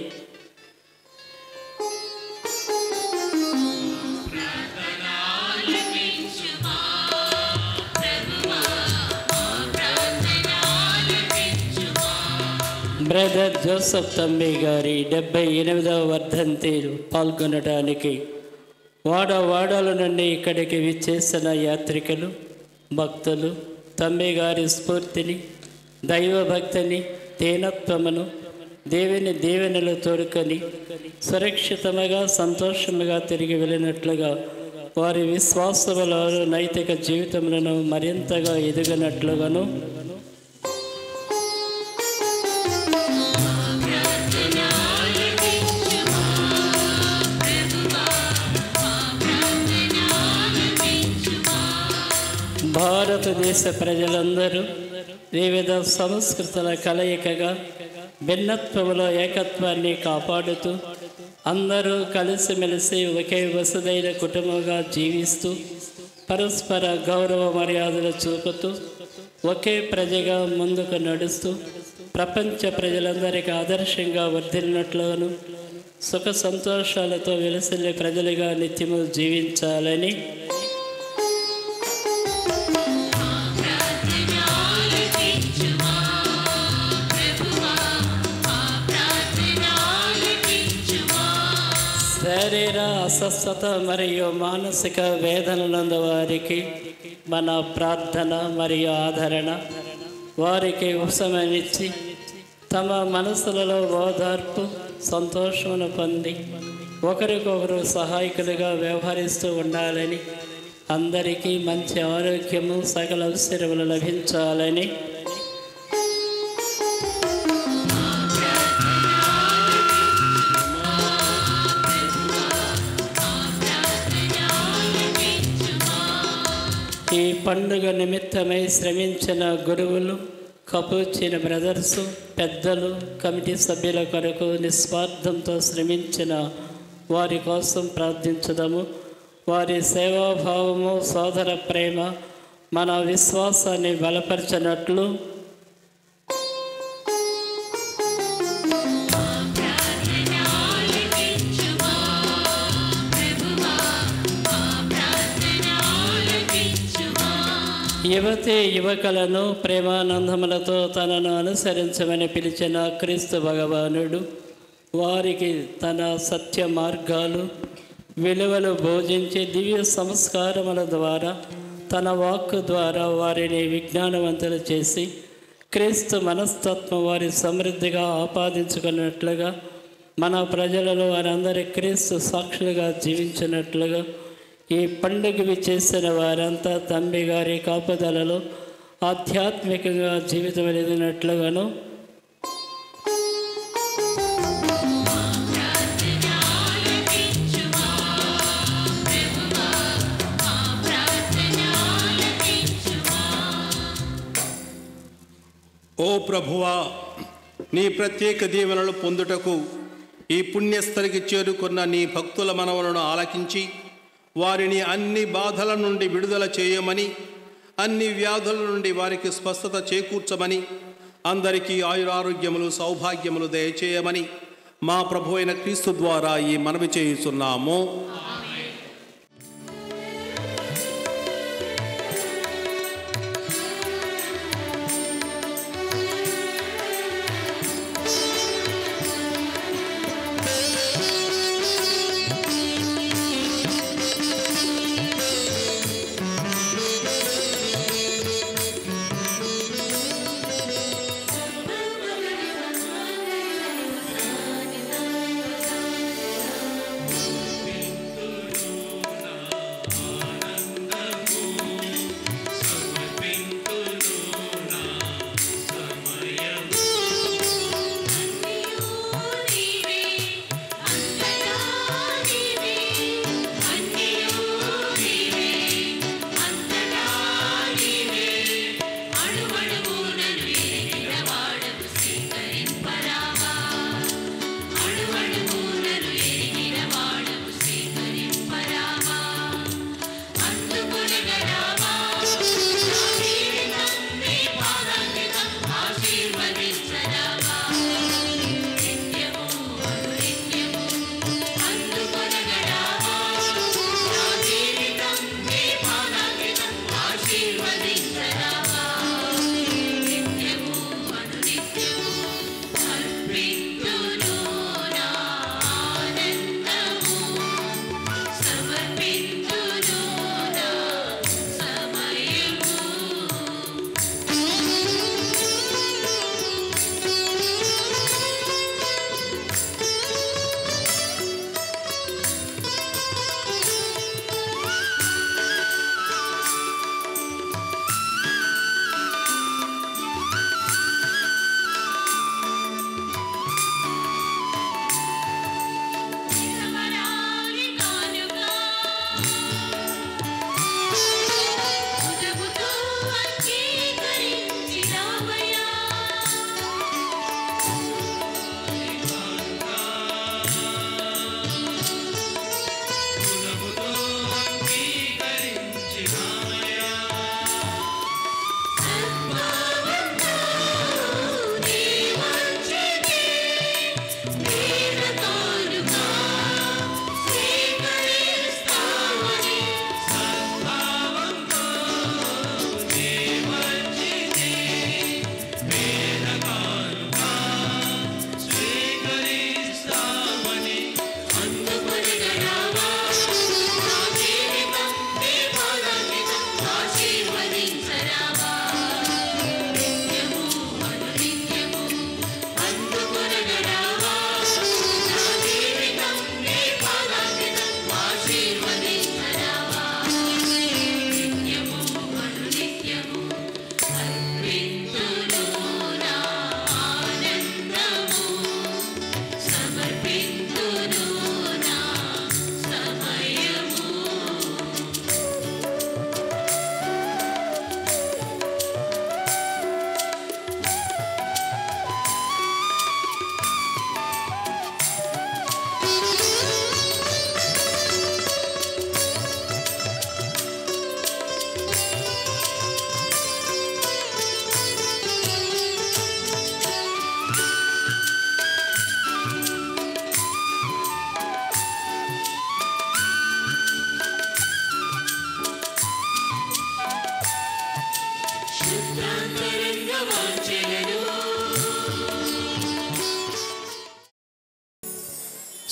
Speaker 9: బ్రదర్ జోసఫ్ తమ్మి గారి డెబ్బై ఎనిమిదవ వర్ధంతి పాల్గొనడానికి వాడ వాడల నుండి ఇక్కడికి విచ్చేసిన యాత్రికులు భక్తులు తమ్మి గారి స్ఫూర్తిని దైవభక్తిని దీనత్వమును దేవుని దీవెనలు తోడుకొని సురక్షితముగా సంతోషముగా తిరిగి వెళ్ళినట్లుగా వారి విశ్వాసములో నైతిక జీవితములను మరింతగా ఎదిగినట్లుగాను భారతదేశ ప్రజలందరూ వివిధ సంస్కృతుల కలయికగా భిన్నత్వములో ఏకత్వాన్ని కాపాడుతూ అందరూ కలిసిమెలిసి ఒకే వసుదైన కుటుంబంగా జీవిస్తూ పరస్పర గౌరవ మర్యాదలు చూపుతూ ఒకే ప్రజగా ముందుకు నడుస్తూ ప్రపంచ ప్రజలందరికీ ఆదర్శంగా వర్ధిల్లినట్లుగాను సుఖ సంతోషాలతో వెలసిల్లే ప్రజలుగా నిత్యము జీవించాలని శరీర అస్వస్థత మరియు మానసిక వేదనలందు వారికి మన ప్రార్థన మరియు ఆదరణ వారికి ఉపశమనిచ్చి తమ మనసులలో ఓదార్పు సంతోషమును పొంది ఒకరికొకరు సహాయకులుగా వ్యవహరిస్తూ ఉండాలని అందరికీ మంచి ఆరోగ్యము సకల అవసరములు లభించాలని ఈ పండుగ నిమిత్తమై శ్రమించిన గురువులు కపుచిన బ్రదర్సు పెద్దలు కమిటీ సభ్యుల కొరకు నిస్వార్థంతో శ్రమించిన వారి కోసం ప్రార్థించుదాము వారి సేవాభావము సోదర ప్రేమ మన విశ్వాసాన్ని బలపరచినట్లు యువతి యువకులను ప్రేమానందములతో తనను అనుసరించమని పిలిచిన క్రీస్తు భగవానుడు వారికి తన సత్య మార్గాలు విలువలు బోధించి దివ్య సంస్కారముల ద్వారా తన వాక్కు ద్వారా వారిని విజ్ఞానవంతులు చేసి క్రీస్తు మనస్తత్వం వారి సమృద్ధిగా ఆపాదించుకున్నట్లుగా మన ప్రజలలో వారందరి క్రీస్తు సాక్షులుగా జీవించినట్లుగా ఈ పండుగ చేసిన వారంతా తండ్రి గారి కాపుదలలో ఆధ్యాత్మికంగా జీవితం ఎదిగినట్లుగాను
Speaker 8: ఓ ప్రభువా నీ ప్రత్యేక దీవెనలు పొందుటకు ఈ పుణ్యస్థలికి చేరుకున్న నీ భక్తుల మనవలను ఆలకించి వారిని అన్ని బాధల నుండి విడుదల చేయమని అన్ని వ్యాధుల నుండి వారికి స్వస్థత చేకూర్చమని అందరికీ ఆయురారోగ్యములు సౌభాగ్యములు దయచేయమని మా ప్రభు అయిన క్రీస్తు ద్వారా ఈ మనవి చేయుచున్నాము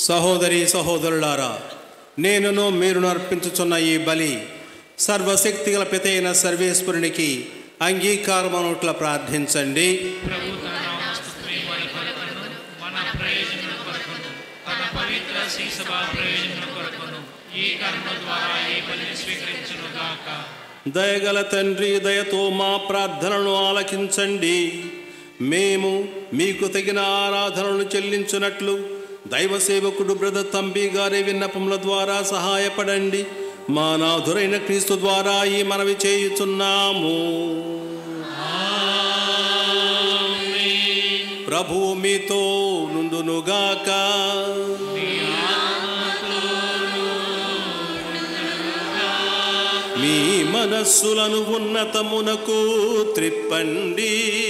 Speaker 8: సహోదరి సహోదరులారా నేనును మీరును అర్పించుచున్న ఈ బలి సర్వశక్తి గల పితైన సర్వేశ్వరునికి అంగీకారమనుట్ల ప్రార్థించండి
Speaker 10: ప్రభు తన నామస్తుని వారి కొరకును మన ప్రయోజనం కొరకును తన పవిత్ర శ్రీసభ ప్రయోజనం కొరకును ఈ కర్మ ద్వారా ఈ బలిని స్వీకరించును గాక
Speaker 8: దయగల తండ్రి దయతో మా ప్రార్థనలను ఆలకించండి మేము మీకు తగిన ఆరాధనలు చెల్లించున్నట్లు దైవ సేవకుడు బ్రదర్ తంబి గారి విన్నపముల ద్వారా సహాయపడండి మా నాథురైన క్రీస్తు ద్వారా ఈ మనవి చేయుచున్నాము ప్రభు మీతో నుండునుగాక మీ మనస్సులను ఉన్నతమునకు త్రిప్పండి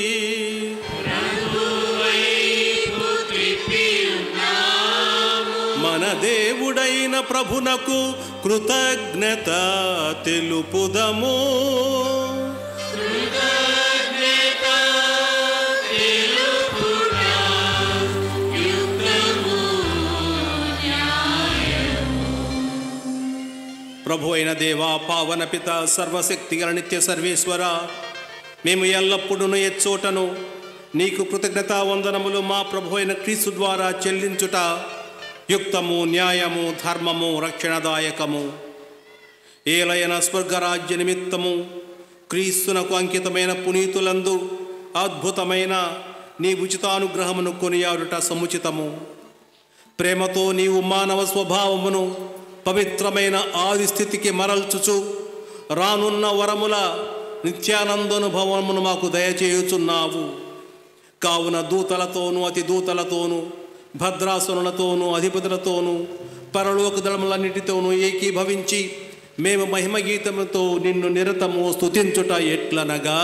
Speaker 8: మన దేవుడైన ప్రభునకు కృతజ్ఞత తెలుపుదము ప్రభు అయిన దేవా పావన పిత సర్వశక్తి గల నిత్య సర్వేశ్వర మేము ఎల్లప్పుడూ ఎచ్చోటను నీకు కృతజ్ఞత వందనములు మా ప్రభు అయిన క్రీస్తు ద్వారా చెల్లించుట యుక్తము న్యాయము ధర్మము రక్షణదాయకము ఏలైన స్వర్గరాజ్య నిమిత్తము క్రీస్తునకు అంకితమైన పునీతులందు అద్భుతమైన నీ ఉచితానుగ్రహమును కొనియాడుట సముచితము ప్రేమతో నీవు మానవ స్వభావమును పవిత్రమైన ఆది స్థితికి మరల్చుచు రానున్న వరముల నిత్యానందనుభవమును మాకు దయచేయుచున్నావు కావున దూతలతోనూ అతి దూతలతోనూ భద్రాసునులతోనూ అధిపతులతోనూ పరలోక దళములన్నిటితోనూ ఏకీభవించి మేము మహిమ గీతముతో నిన్ను నిరతము స్తుతించుట ఎట్లనగా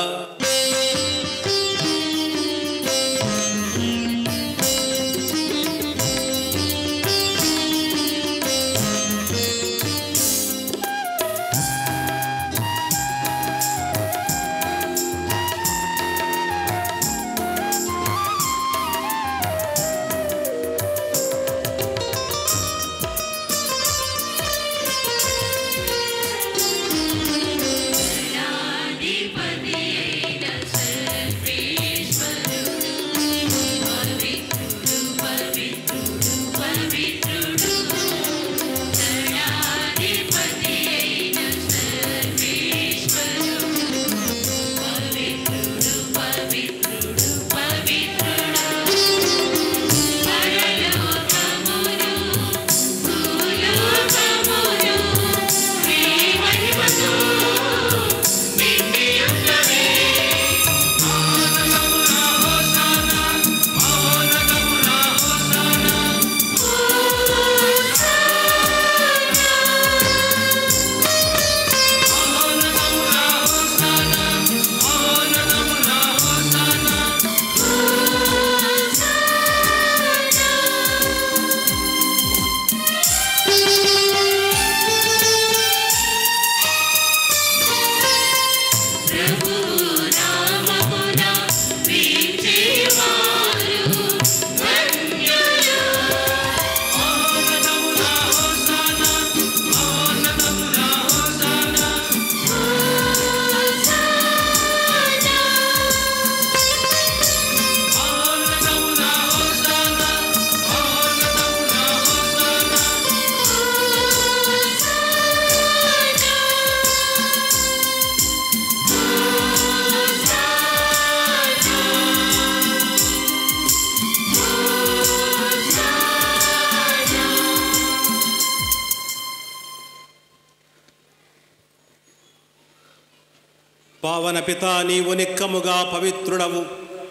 Speaker 8: పావన పిత నీవు నిక్కముగా పవిత్రుడవు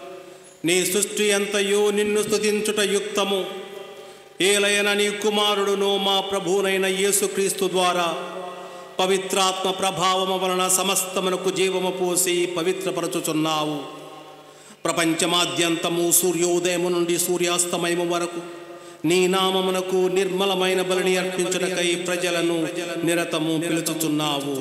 Speaker 8: నీ సృష్టి అంతయు నిన్ను స్తుతించుట యుక్తము ఏలైన నీ కుమారుడును మా ప్రభువునైన యేసుక్రీస్తు ద్వారా పవిత్రాత్మ ప్రభావము వలన సమస్తమునకు జీవము పోసి పవిత్రపరచుచున్నావు ప్రపంచమాద్యంతము సూర్యోదయము నుండి సూర్యాస్తమయము వరకు నీ నామమునకు నిర్మలమైన బలిని అర్పించుటకై ప్రజలను నిరతము పిలుచుచున్నావు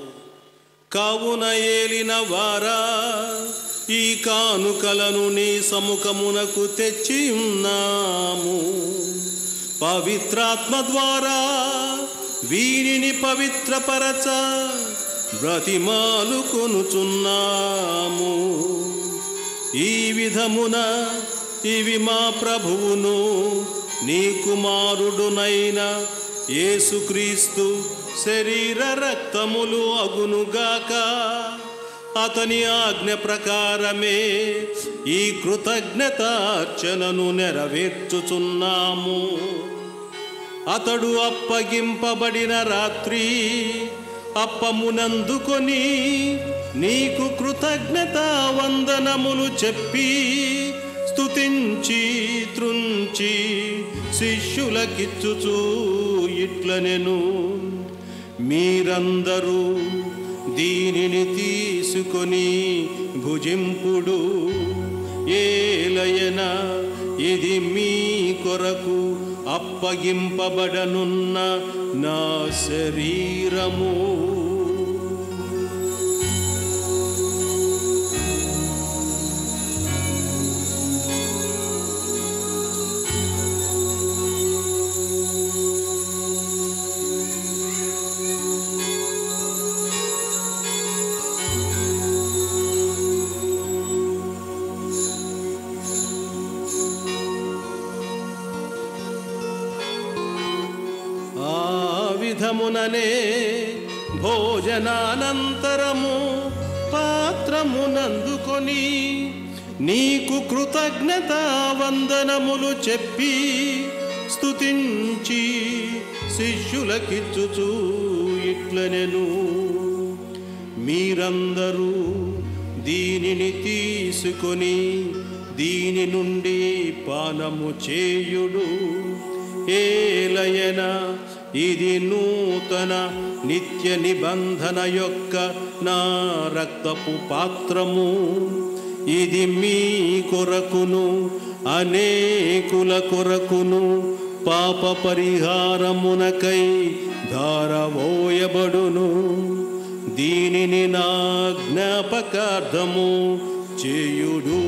Speaker 8: కావున ఏలిన వారా ఈ కానుకలను నీ సముఖమునకు తెచ్చి ఉన్నాము పవిత్రాత్మ ద్వారా వీరిని పవిత్రపరచ బ్రతిమాలు కొనుచున్నాము ఈ విధమున ఇవి మా ప్రభువును నీ కుమారుడునైన యేసుక్రీస్తు శరీర రక్తములు అగునుగాక అతని ఆజ్ఞ ప్రకారమే ఈ కృతజ్ఞతార్చనను నెరవేర్చుచున్నాము అతడు అప్పగింపబడిన రాత్రి అప్పమునందుకొని నీకు కృతజ్ఞత వందనములు చెప్పి స్తుతించి త్రుంచి శిష్యులకిచ్చుచూ ఇట్లనెను మీరందరూ దీనిని తీసుకొని భుజింపుడు ఏలయన ఇది మీ కొరకు అప్పగింపబడనున్న నా శరీరము ఆ విధముననే భోజనానంతరము పాత్రమునందుకొని నీకు కృతజ్ఞత వందనములు చెప్పి స్తుతించి శిష్యులకిచ్చుచూ ఇట్లనెను మీరందరూ దీనిని తీసుకొని దీని నుండి పానము చేయుడు ఏలయన ఇది నూతన నిత్య నిబంధన యొక్క నా రక్తపు పాత్రము ఇది మీ కొరకును అనేకుల కొరకును పాప పరిహారమునకై ధారవోయబడును దీనిని నా జ్ఞాపకార్థము చేయుడు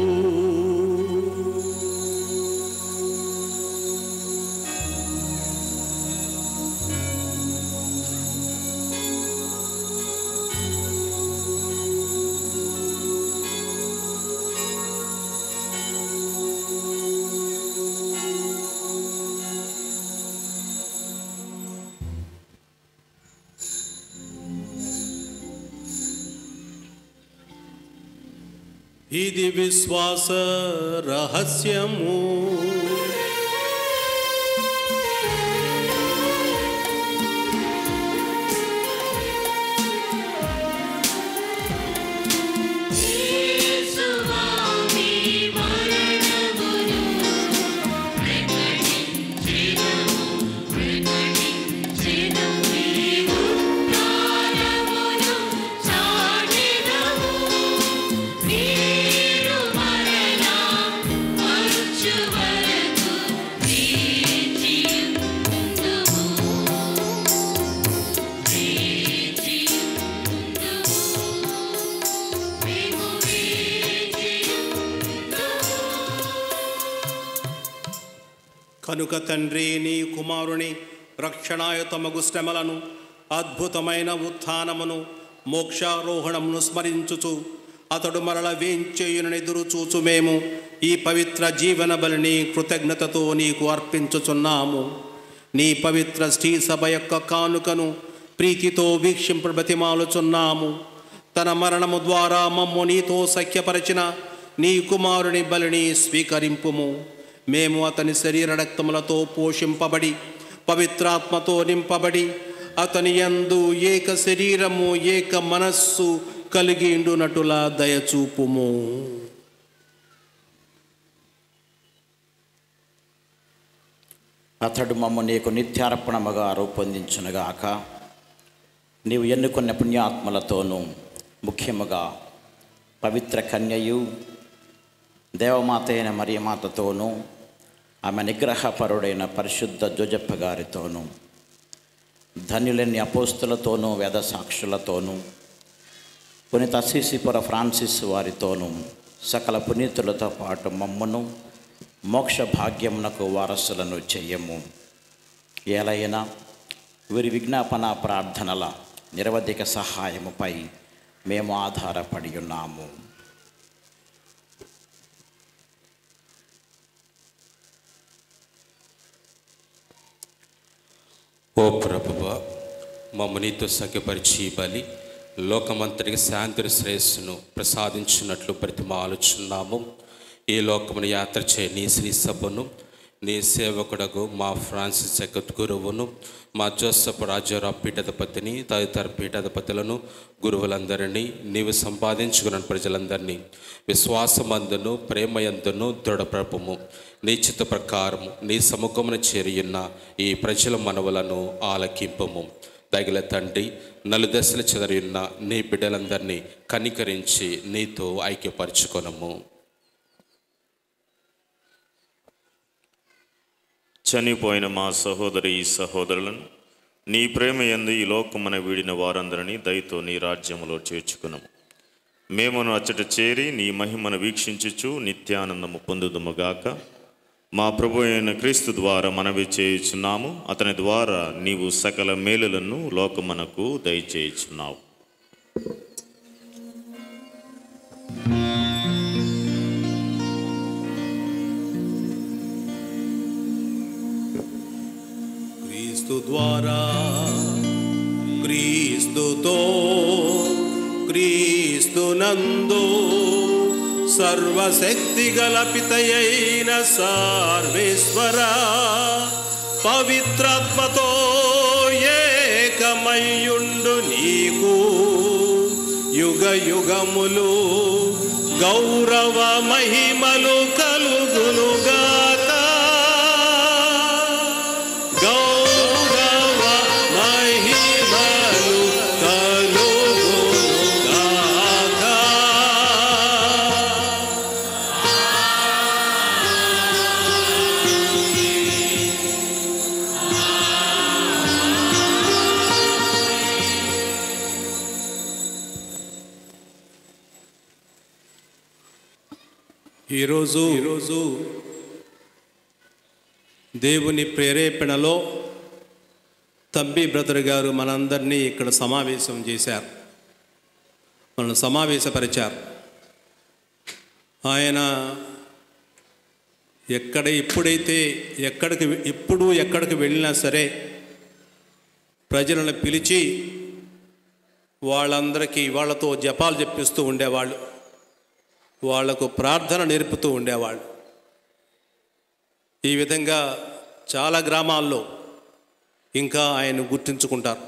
Speaker 8: ఇది విశ్వాస రహస్యము
Speaker 5: యేసువామి మరణమును ప్రకటించెదము ప్రకటించెదము నీవు ప్రాణమును చాటెదము మీరు మరలా వచ్చు వరకు వేచియుందుము వేచియుందుము మేము
Speaker 8: కనుక తండ్రి నీ కుమారుని రక్షణాయుతమగు శ్రమలను అద్భుతమైన ఉత్థానమును మోక్షారోహణమును స్మరించుచు అతడు మరల వేంచేయునని ఎదురు చూచు మేము ఈ పవిత్ర జీవన బలిని కృతజ్ఞతతో నీకు అర్పించుచున్నాము నీ పవిత్ర శ్రీ సభ యొక్క కానుకను ప్రీతితో వీక్షింప బ్రతిమాలుచున్నాము తన మరణము ద్వారా మమ్ము నీతో సఖ్యపరచిన నీ కుమారుని బలిని స్వీకరింపుము మేము అతని శరీర రక్తములతో పోషింపబడి పవిత్రాత్మతో నింపబడి అతని యందు ఏక శరీరము ఏక మనస్సు కలిగి ఉండునటులా దయచూపుము
Speaker 11: అతడు మమ్మ నీకు నిత్యార్పణముగా రూపొందించునుగాక నీవు ఎన్నుకున్న పుణ్యాత్మలతోనూ ముఖ్యముగా పవిత్ర కన్యయు దేవమాత అయిన మరియమాతతోనూ ఆమె నిగ్రహపరుడైన పరిశుద్ధ జోజప్ప గారితోనూ ధన్యులైన అపోస్తులతోనూ వేద సాక్షులతోనూ పునీత అసీసిపుర ఫ్రాన్సిస్ వారితోనూ సకల పునీతులతో పాటు మమ్మను మోక్ష భాగ్యమునకు వారసులను చెయ్యము ఏలైనా వీరి విజ్ఞాపన ప్రార్థనల నిరవధిక సహాయముపై మేము ఆధారపడి ఉన్నాము
Speaker 12: ఓ ప్రభువ మమ్మ నీతో సఖ్యపరిచి ఈ బలి లోకమంతటికి శాంతి శ్రేయస్సును ప్రసాదించినట్లు ప్రతిమాలుచున్నాము ఈ లోకమును యాత్ర చే నీ శ్రీ సభను నీ సేవకుడకు మా ఫ్రాన్సిస్ జగత్ గురువును మా జోసఫ్ రాజారావు పీఠాధిపతిని తదితర పీఠాధిపతులను గురువులందరినీ నీవు సంపాదించుకున్న ప్రజలందరినీ విశ్వాసమందును ప్రేమయందును దృఢప్రభము నీ చిత్త ప్రకారము నీ సముఖమున చేరియున్న ఈ ప్రజల మనవులను ఆలకింపము తగిల తండ్రి నలుదశలు చెదరియున్న నీ బిడ్డలందరినీ కనికరించి నీతో ఐక్యపరచుకొనము
Speaker 13: చనిపోయిన మా సహోదరి సహోదరులను నీ ప్రేమ ఎందు ఈ లోకమున వీడిన వారందరినీ దయతో నీ రాజ్యములో చేర్చుకునము మేమును అచ్చట చేరి నీ మహిమను వీక్షించుచు నిత్యానందము పొందుదుముగాక మా ప్రభు అయిన క్రీస్తు ద్వారా మనవి చేయుచున్నాము అతని ద్వారా నీవు సకల మేలులను లోకమునకు దయచేయుచున్నావు
Speaker 8: క్రీస్తు ద్వారా క్రీస్తుతో క్రీస్తునందు సర్వశక్తి గల పితయైన సార్వేశ్వర పవిత్రాత్మతో ఏకమయ్యుండు నీకు యుగ యుగములు గౌరవ మహిమలు కలుగునుగాక గౌరవ మహిమలు కలుగునుగాక ఈరోజు ఈరోజు దేవుని ప్రేరేపణలో తంబి బ్రదర్ గారు మనందరినీ ఇక్కడ సమావేశం చేశారు మనల్ని సమావేశపరిచారు ఆయన ఎక్కడ ఎప్పుడైతే ఎక్కడికి ఎప్పుడు ఎక్కడికి వెళ్ళినా సరే ప్రజలను పిలిచి వాళ్ళందరికీ వాళ్ళతో జపాలు చెప్పిస్తూ ఉండేవాళ్ళు వాళ్లకు ప్రార్థన నేర్పుతూ ఉండేవాళ్ళు ఈ విధంగా చాలా గ్రామాల్లో ఇంకా ఆయన గుర్తించుకుంటారు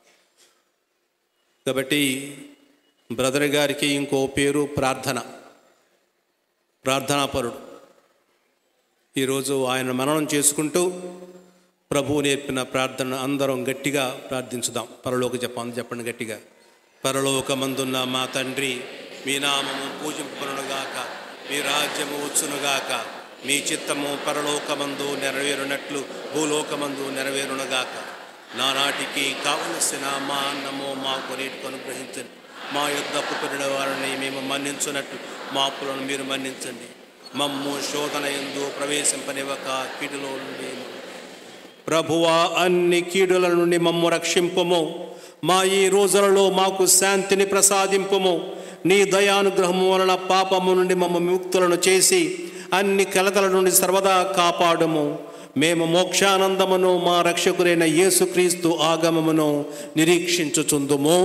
Speaker 8: కాబట్టి బ్రదర్ గారికి ఇంకో పేరు ప్రార్థన ప్రార్థనాపరుడు ఈరోజు ఆయన మననం చేసుకుంటూ ప్రభువు నేర్పిన ప్రార్థన అందరం గట్టిగా ప్రార్థించుదాం పరలోక చెప్పండి చెప్పండి గట్టిగా పరలోకమందున్న మా తండ్రి మీ నామము పూజింపబడునుగాక మీ రాజ్యము వచ్చునుగాక మీ చిత్తము పరలోకమందు నెరవేరునట్లు భూలోకమందు నెరవేరునుగాక నానాటికి కావలసిన మా అన్నము మాకు రేటుకు అనుగ్రహించండి మా యుద్ధపు పెరిన వారిని మేము మన్నించున్నట్లు మా అప్పులను మీరు మన్నించండి మమ్ము శోధన ఎందు ప్రవేశింపనివ్వక కీడులో నుండి ప్రభువా అన్ని కీడుల నుండి మమ్ము రక్షింపము మా ఈ రోజులలో మాకు శాంతిని ప్రసాదింపము నీ దయానుగ్రహము వలన పాపము నుండి మమ్మ ముక్తులను చేసి అన్ని కలతల నుండి సర్వదా కాపాడము మేము మోక్షానందమును మా రక్షకుడైన యేసుక్రీస్తు ఆగమమును నిరీక్షించుచుందుము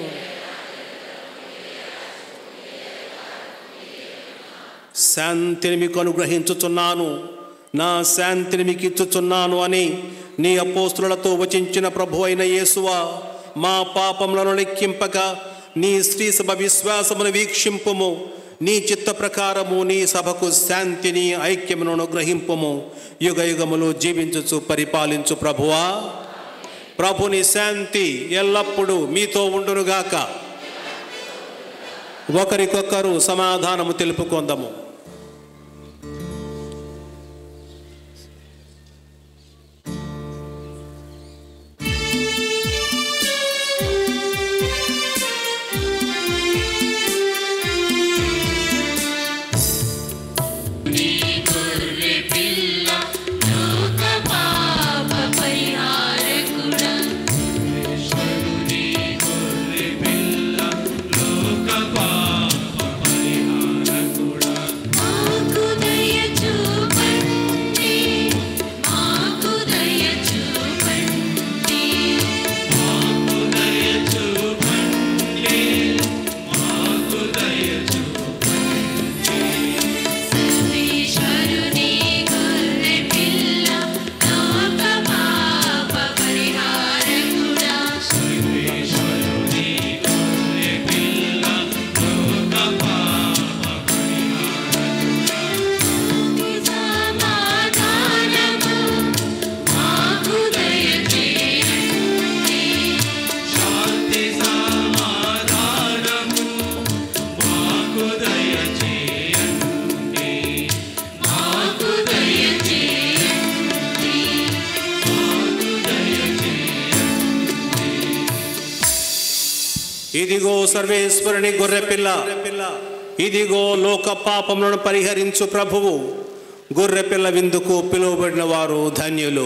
Speaker 8: శాంతిని మీకు అనుగ్రహించుచున్నాను నా శాంతిని మీకు ఇచ్చుచున్నాను అని నీ అపోస్తులతో వచించిన ప్రభు అయిన యేసువా మా పాపములను లెక్కింపక నీ స్త్రీ సభ విశ్వాసమును వీక్షింపుము నీ చిత్త ప్రకారము నీ సభకు శాంతిని ఐక్యమును అనుగ్రహింపుము యుగ యుగములు జీవించుచు పరిపాలించు ప్రభువా ప్రభుని శాంతి ఎల్లప్పుడూ మీతో ఉండునుగాక ఒకరికొకరు సమాధానము తెలుపుకొందము
Speaker 5: నీ గొర్రె పిల్ల లోక పాప పరిహారార్థమై
Speaker 8: ఇదిగో సర్వేశ్వరుని గొర్రెపిల్ల ఇదిగో లోక పాపములను పరిహరించు ప్రభువు గొర్రెపిల్ల విందుకు పిలువబడిన వారు ధన్యులు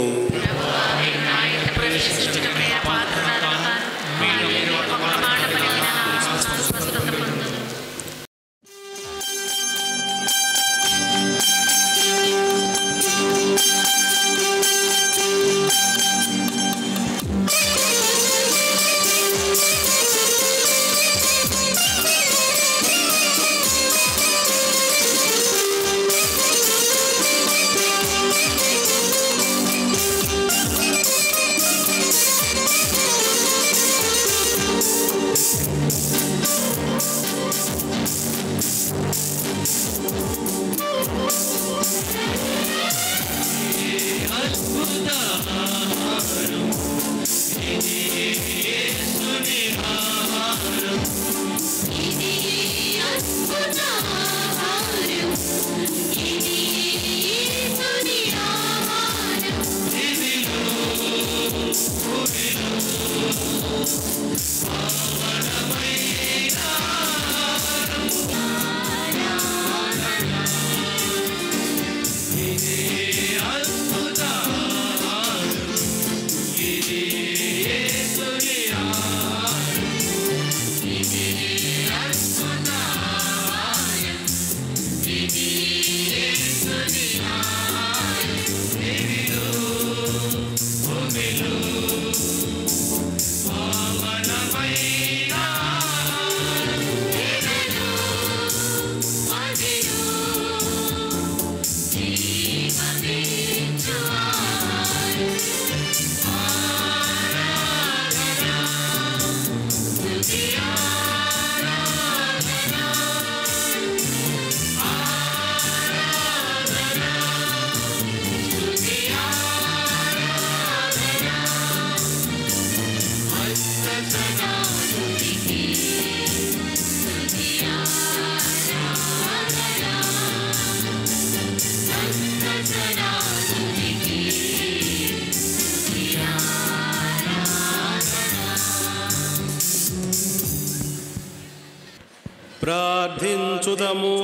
Speaker 8: ప్రార్థించుదము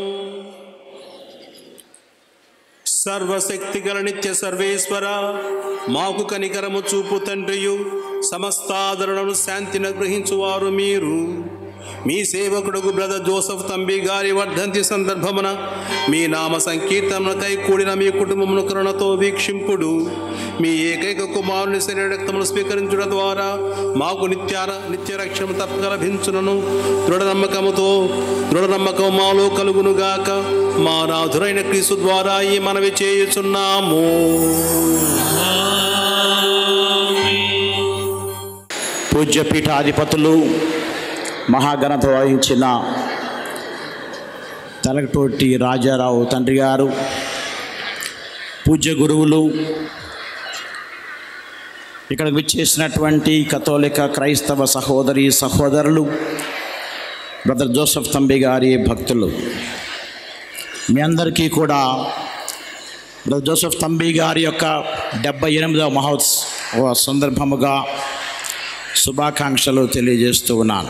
Speaker 8: సర్వశక్తి గల నిత్య సర్వేశ్వర మాకు కనికరము చూపు తండ్రియు సమస్తాదరణను శాంతిని గ్రహించువారు మీరు మీ సేవకుడుకు బ్రదర్ జోసఫ్ తంబి గారి వర్ధంతి సందర్భమున మీ నామ సంకీర్తనకై కూడిన మీ కుటుంబమును కరుణతో వీక్షింపుడు మీ ఏకైక కుమారుని శరీర రక్తమును స్వీకరించడం ద్వారా మాకు నిత్యార నిత్య రక్షణ తప్పక లభించునను దృఢ నమ్మకముతో దృఢ నమ్మకం మాలో కలుగునుగాక మా నాథురైన క్రీస్తు ద్వారా ఈ మనవి చేయుచున్నాము
Speaker 11: పూజ్య పీఠాధిపతులు మహాఘనత వహించిన తలకటోటి రాజారావు తండ్రి గారు పూజ్య గురువులు ఇక్కడికి విచ్చేసినటువంటి కథోలిక క్రైస్తవ సహోదరి సహోదరులు బ్రదర్ జోసఫ్ తంబి గారి భక్తులు మీ అందరికీ కూడా బ్రదర్ జోసఫ్ తంబి గారి యొక్క డెబ్బై ఎనిమిదవ మహోత్సవ సందర్భముగా శుభాకాంక్షలు తెలియజేస్తూ ఉన్నాను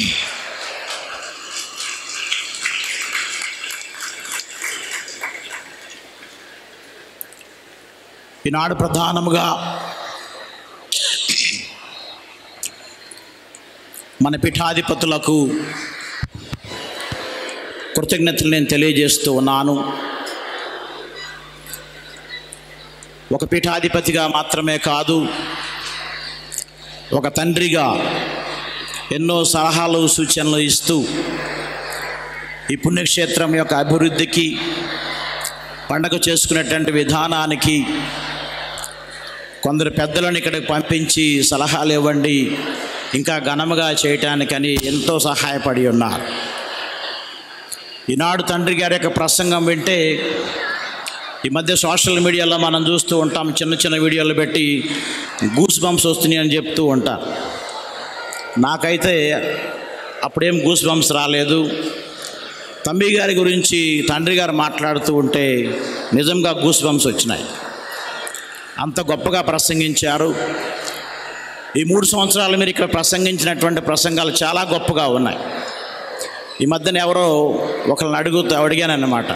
Speaker 11: ఈనాడు ప్రధానముగా మన పీఠాధిపతులకు కృతజ్ఞతలు నేను తెలియజేస్తూ ఉన్నాను ఒక పీఠాధిపతిగా మాత్రమే కాదు ఒక తండ్రిగా ఎన్నో సలహాలు సూచనలు ఇస్తూ ఈ పుణ్యక్షేత్రం యొక్క అభివృద్ధికి పండగ చేసుకునేటువంటి విధానానికి కొందరు పెద్దలను ఇక్కడికి పంపించి సలహాలు ఇవ్వండి ఇంకా ఘనముగా చేయటానికని ఎంతో సహాయపడి ఉన్నారు ఈనాడు తండ్రి గారి యొక్క ప్రసంగం వింటే ఈ మధ్య సోషల్ మీడియాలో మనం చూస్తూ ఉంటాం చిన్న చిన్న వీడియోలు పెట్టి గూస్ బంప్స్ వస్తున్నాయి అని చెప్తూ ఉంటారు నాకైతే అప్పుడేం గూస్ బంప్స్ రాలేదు తంబి గారి గురించి తండ్రి గారు మాట్లాడుతూ ఉంటే నిజంగా గూస్ బంప్స్ వచ్చినాయి అంత గొప్పగా ప్రసంగించారు ఈ మూడు సంవత్సరాలు మీరు ఇక్కడ ప్రసంగించినటువంటి ప్రసంగాలు చాలా గొప్పగా ఉన్నాయి ఈ మధ్యన ఎవరో ఒకరిని అడుగుతూ అడిగానన్నమాట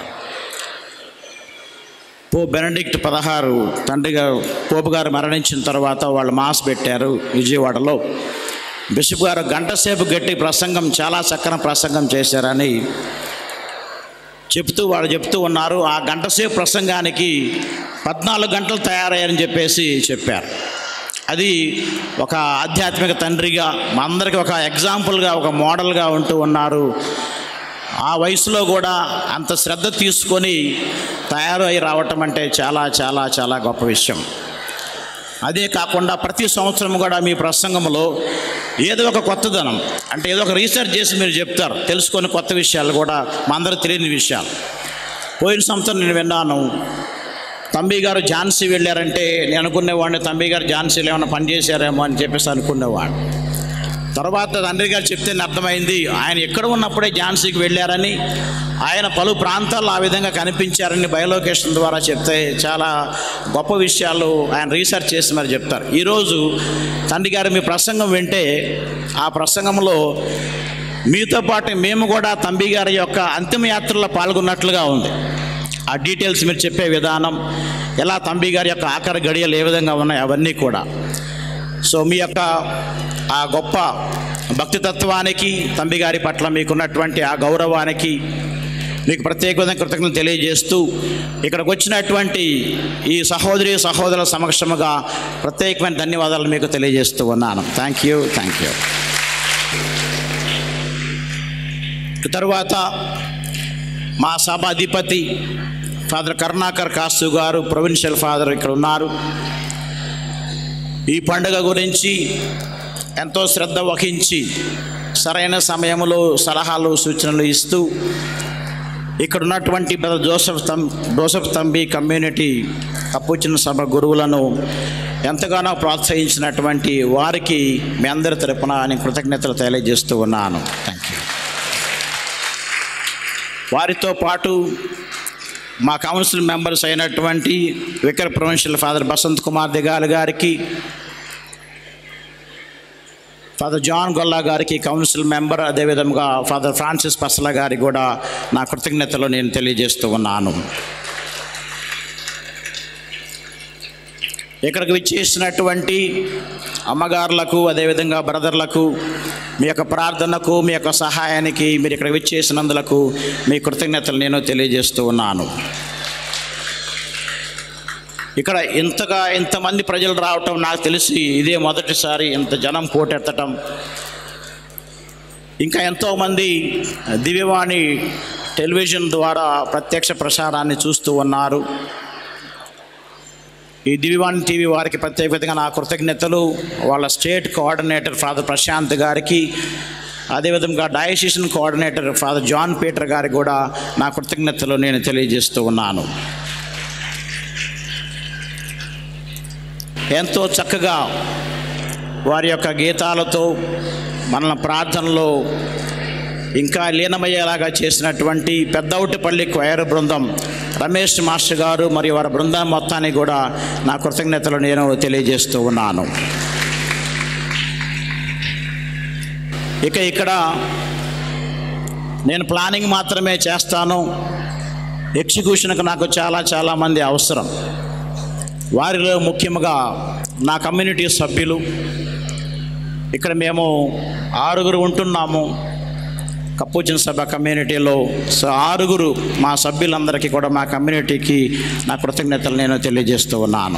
Speaker 11: పో బెనడిక్ట్ పదహారు తండ్రి గారు పోపు గారు మరణించిన తర్వాత వాళ్ళు మాస్ పెట్టారు విజయవాడలో బిషప్ గారు గంట సేపు గట్టి ప్రసంగం చాలా చక్కని ప్రసంగం చేశారని చెప్తూ వాళ్ళు చెప్తూ ఉన్నారు ఆ గంట సేపు ప్రసంగానికి పద్నాలుగు గంటలు తయారయ్యారని చెప్పేసి చెప్పారు అది ఒక ఆధ్యాత్మిక తండ్రిగా మా అందరికీ ఒక ఎగ్జాంపుల్గా ఒక మోడల్గా ఉంటూ ఉన్నారు ఆ వయసులో కూడా అంత శ్రద్ధ తీసుకొని తయారు అయి రావటం అంటే చాలా చాలా చాలా గొప్ప విషయం అదే కాకుండా ప్రతి సంవత్సరం కూడా మీ ప్రసంగంలో ఏదో ఒక కొత్తదనం అంటే ఏదో ఒక రీసెర్చ్ చేసి మీరు చెప్తారు తెలుసుకొని కొత్త విషయాలు కూడా మా అందరూ తెలియని విషయాలు పోయిన సంవత్సరం నేను విన్నాను తంబి గారు ఝాన్సీ వెళ్ళారంటే నేను అనుకునేవాడిని తంబి గారు ఝాన్సీలో ఏమైనా పని చేశారేమో అని చెప్పేసి అనుకునేవాడిని తర్వాత తండ్రి గారు చెప్తే అర్థమైంది ఆయన ఎక్కడ ఉన్నప్పుడే ఝాన్సీకి వెళ్ళారని ఆయన పలు ప్రాంతాల్లో ఆ విధంగా కనిపించారని బయోలొకేషన్ ద్వారా చెప్తే చాలా గొప్ప విషయాలు ఆయన రీసెర్చ్ చేసి మరి చెప్తారు ఈరోజు తండ్రి గారు మీ ప్రసంగం వింటే ఆ ప్రసంగంలో మీతో పాటు మేము కూడా తంబి గారి యొక్క అంతిమ యాత్రలో పాల్గొన్నట్లుగా ఉంది ఆ డీటెయిల్స్ మీరు చెప్పే విధానం ఎలా తంబి గారి యొక్క ఆఖరి గడియలు ఏ విధంగా ఉన్నాయి అవన్నీ కూడా సో మీ యొక్క ఆ గొప్ప భక్తితత్వానికి తంబి గారి పట్ల మీకున్నటువంటి ఆ గౌరవానికి మీకు ప్రత్యేకమైన కృతజ్ఞతలు తెలియజేస్తూ ఇక్కడికి వచ్చినటువంటి ఈ సహోదరి సహోదరుల సమక్షముగా ప్రత్యేకమైన ధన్యవాదాలు మీకు తెలియజేస్తూ ఉన్నాను థ్యాంక్ యూ థ్యాంక్ యూ తరువాత మా సభ అధిపతి ఫాదర్ కరుణాకర్ కాసు గారు ప్రొవిన్షియల్ ఫాదర్ ఇక్కడ ఉన్నారు ఈ పండుగ గురించి ఎంతో శ్రద్ధ వహించి సరైన సమయంలో సలహాలు సూచనలు ఇస్తూ ఇక్కడ ఉన్నటువంటి బ్రదర్ జోసఫ్ తం జోసఫ్ తంబి కమ్యూనిటీ కప్పుచిన సభ గురువులను ఎంతగానో ప్రోత్సహించినటువంటి వారికి మీ అందరి తరపున నేను కృతజ్ఞతలు తెలియజేస్తూ ఉన్నాను థ్యాంక్ యూ వారితో పాటు మా కౌన్సిల్ మెంబర్స్ అయినటువంటి vicar provincial father Basant Kumar Digal గారికి ఫాదర్ జాన్ గొల్లా గారికి కౌన్సిల్ మెంబర్ అదేవిధంగా ఫాదర్ ఫ్రాన్సిస్ పసల గారికి కూడా నా కృతజ్ఞతలు నేను తెలియజేస్తూ ఉన్నాను ఇక్కడికి విచ్చేసినటువంటి అమ్మగారులకు అదేవిధంగా బ్రదర్లకు మీ యొక్క ప్రార్థనకు మీ యొక్క సహాయానికి మీరు ఇక్కడ విచ్చేసినందులకు మీ కృతజ్ఞతలు నేను తెలియజేస్తూ ఉన్నాను ఇక్కడ ఇంతగా ఇంతమంది ప్రజలు రావటం నాకు తెలిసి ఇదే మొదటిసారి ఇంత జనం పోటెత్తటం ఇంకా ఎంతోమంది దివ్యవాణి టెలివిజన్ ద్వారా ప్రత్యక్ష ప్రసారాన్ని చూస్తూ ఉన్నారు ఈ దివ్యవాణి టీవీ వారికి ప్రత్యేకంగా నా కృతజ్ఞతలు వాళ్ళ స్టేట్ కోఆర్డినేటర్ ఫాదర్ ప్రశాంత్ గారికి అదేవిధంగా diocesan coordinator father John Peter గారికి కూడా నా కృతజ్ఞతలు నేను తెలియజేస్తూ ఉన్నాను ఎంతో చక్కగా వారి యొక్క గీతాలతో మనల్ని ప్రార్థనలో ఇంకా లీనమయ్యేలాగా చేసినటువంటి పెద్దౌటిపల్లి క్వైర్ బృందం రమేష్ మాస్టర్ గారు మరియు వారి బృందం మొత్తానికి కూడా నా కృతజ్ఞతలు నేను తెలియజేస్తూ ఉన్నాను ఇక ఇక్కడ నేను ప్లానింగ్ మాత్రమే చేస్తాను ఎగ్జిక్యూషన్కి నాకు చాలా చాలామంది అవసరం వారిలో ముఖ్యంగా నా కమ్యూనిటీ సభ్యులు ఇక్కడ మేము ఆరుగురు ఉంటున్నాము కప్పుచిన సభ కమ్యూనిటీలో సో ఆరుగురు మా సభ్యులందరికీ కూడా మా కమ్యూనిటీకి నా కృతజ్ఞతలు నేను తెలియజేస్తూ ఉన్నాను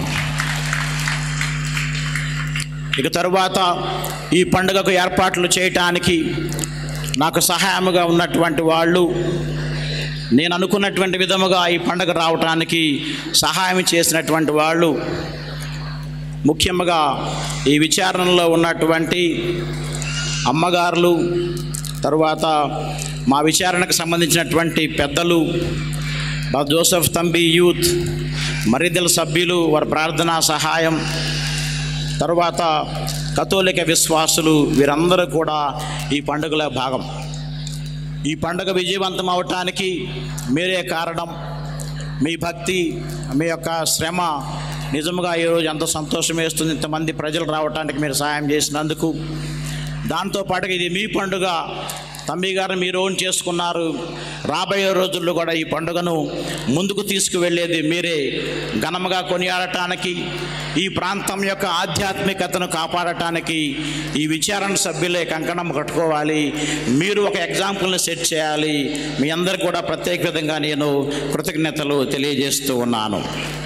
Speaker 11: ఇక తరువాత ఈ పండుగకు ఏర్పాట్లు చేయటానికి నాకు సహాయముగా ఉన్నటువంటి వాళ్ళు నేను అనుకున్నటువంటి విధముగా ఈ పండుగ రావటానికి సహాయం చేసినటువంటి వాళ్ళు ముఖ్యంగా ఈ విచారణలో ఉన్నటువంటి అమ్మగారులు తరువాత మా విచారణకు సంబంధించినటువంటి పెద్దలు మా జోసఫ్ తంబి యూత్ మరిదల సభ్యులు వారి ప్రార్థనా సహాయం తరువాత కథోలిక విశ్వాసులు వీరందరూ కూడా ఈ పండుగలో భాగం ఈ పండుగ విజయవంతం అవటానికి మీరే కారణం మీ భక్తి మీ యొక్క శ్రమ నిజంగా ఈరోజు ఎంతో సంతోషం వేస్తుంది ఇంతమంది ప్రజలు రావడానికి మీరు సహాయం చేసినందుకు దాంతోపాటుగా ఇది మీ పండుగ తమ్మి గారు మీరు ఓన్ చేసుకున్నారు రాబోయే రోజుల్లో కూడా ఈ పండుగను ముందుకు తీసుకువెళ్ళేది మీరే ఘనముగా కొనియాడటానికి ఈ ప్రాంతం యొక్క ఆధ్యాత్మికతను కాపాడటానికి ఈ విచారణ సభ్యులే కంకణం కట్టుకోవాలి మీరు ఒక ఎగ్జాంపుల్ని సెట్ చేయాలి మీ అందరికి కూడా ప్రత్యేక విధంగా నేను కృతజ్ఞతలు తెలియజేస్తూ ఉన్నాను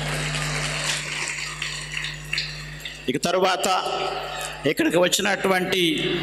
Speaker 11: ఇక తరువాత ఇక్కడికి వచ్చినటువంటి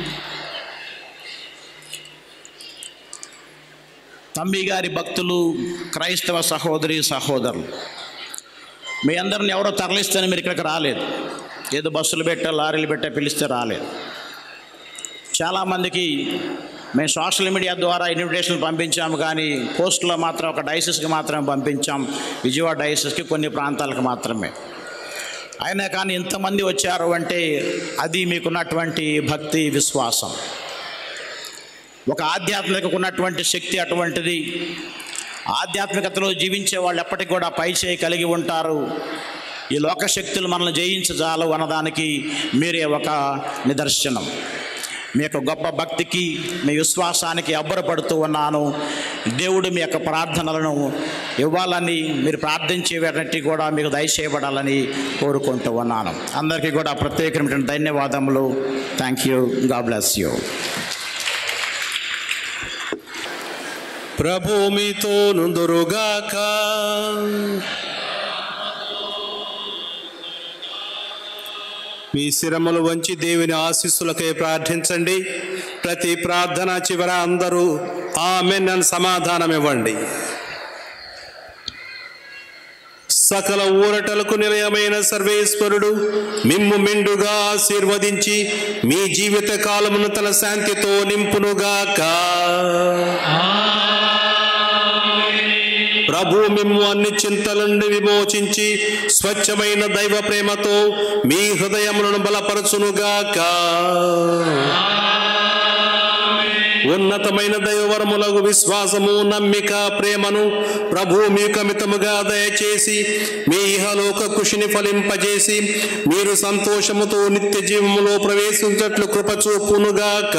Speaker 11: తమ్మి గారి భక్తులు క్రైస్తవ సహోదరి సహోదరులు మీ అందరిని ఎవరో తరలిస్తేనే మీరు ఇక్కడికి రాలేదు ఏదో బస్సులు పెట్టా లారీలు పెట్టా పిలిస్తే రాలేదు చాలామందికి మేము సోషల్ మీడియా ద్వారా ఇన్విటేషన్లు పంపించాము కానీ పోస్టులో మాత్రం ఒక డైసిస్కి మాత్రమే పంపించాం విజయవాడ డైసిస్కి కొన్ని ప్రాంతాలకు మాత్రమే అయినా కానీ ఇంతమంది వచ్చారు అంటే అది మీకున్నటువంటి భక్తి విశ్వాసం ఒక ఆధ్యాత్మికకు ఉన్నటువంటి శక్తి అటువంటిది ఆధ్యాత్మికతలో జీవించే వాళ్ళు ఎప్పటికి కూడా పై చేయి కలిగి ఉంటారు ఈ లోక శక్తులు మనల్ని జయించజాలు అన్నదానికి మీరే ఒక నిదర్శనం మీ యొక్క గొప్ప భక్తికి మీ విశ్వాసానికి అబ్బరపడుతూ ఉన్నాను దేవుడు మీ యొక్క ప్రార్థనలను ఇవ్వాలని మీరు ప్రార్థించేటట్టు కూడా మీకు దయచేయబడాలని కోరుకుంటూ ఉన్నాను అందరికీ కూడా ప్రత్యేకమైన ధన్యవాదములు thank you God bless you
Speaker 8: ప్రభు మీతో నుందురుగాక మీ శిరములు వంచి దేవుని ఆశీస్సులకై ప్రార్థించండి ప్రతి ప్రార్థన చివర అందరూ ఆమెన్ అని సమాధానం ఇవ్వండి సకల ఊరటలకు నిలయమైన సర్వేశ్వరుడు మిమ్ము మెండుగా ఆశీర్వదించి మీ జీవిత కాలమును తన శాంతితో నింపునుగాక ప్రభు మిమ్ము అన్ని చింతల నుండి విమోచించి స్వచ్ఛమైన దైవ ప్రేమతో మీ హృదయములను బలపరచునుగాక ఉన్నతమైన దైవవరములకు విశ్వాసము నమ్మిక ప్రేమను ప్రభు మీకు అమితముగా దయచేసి మీ ఇహలోక కృషిని ఫలింపజేసి మీరు సంతోషముతో నిత్య జీవములో ప్రవేశించట్లు కృప చూపునుగాక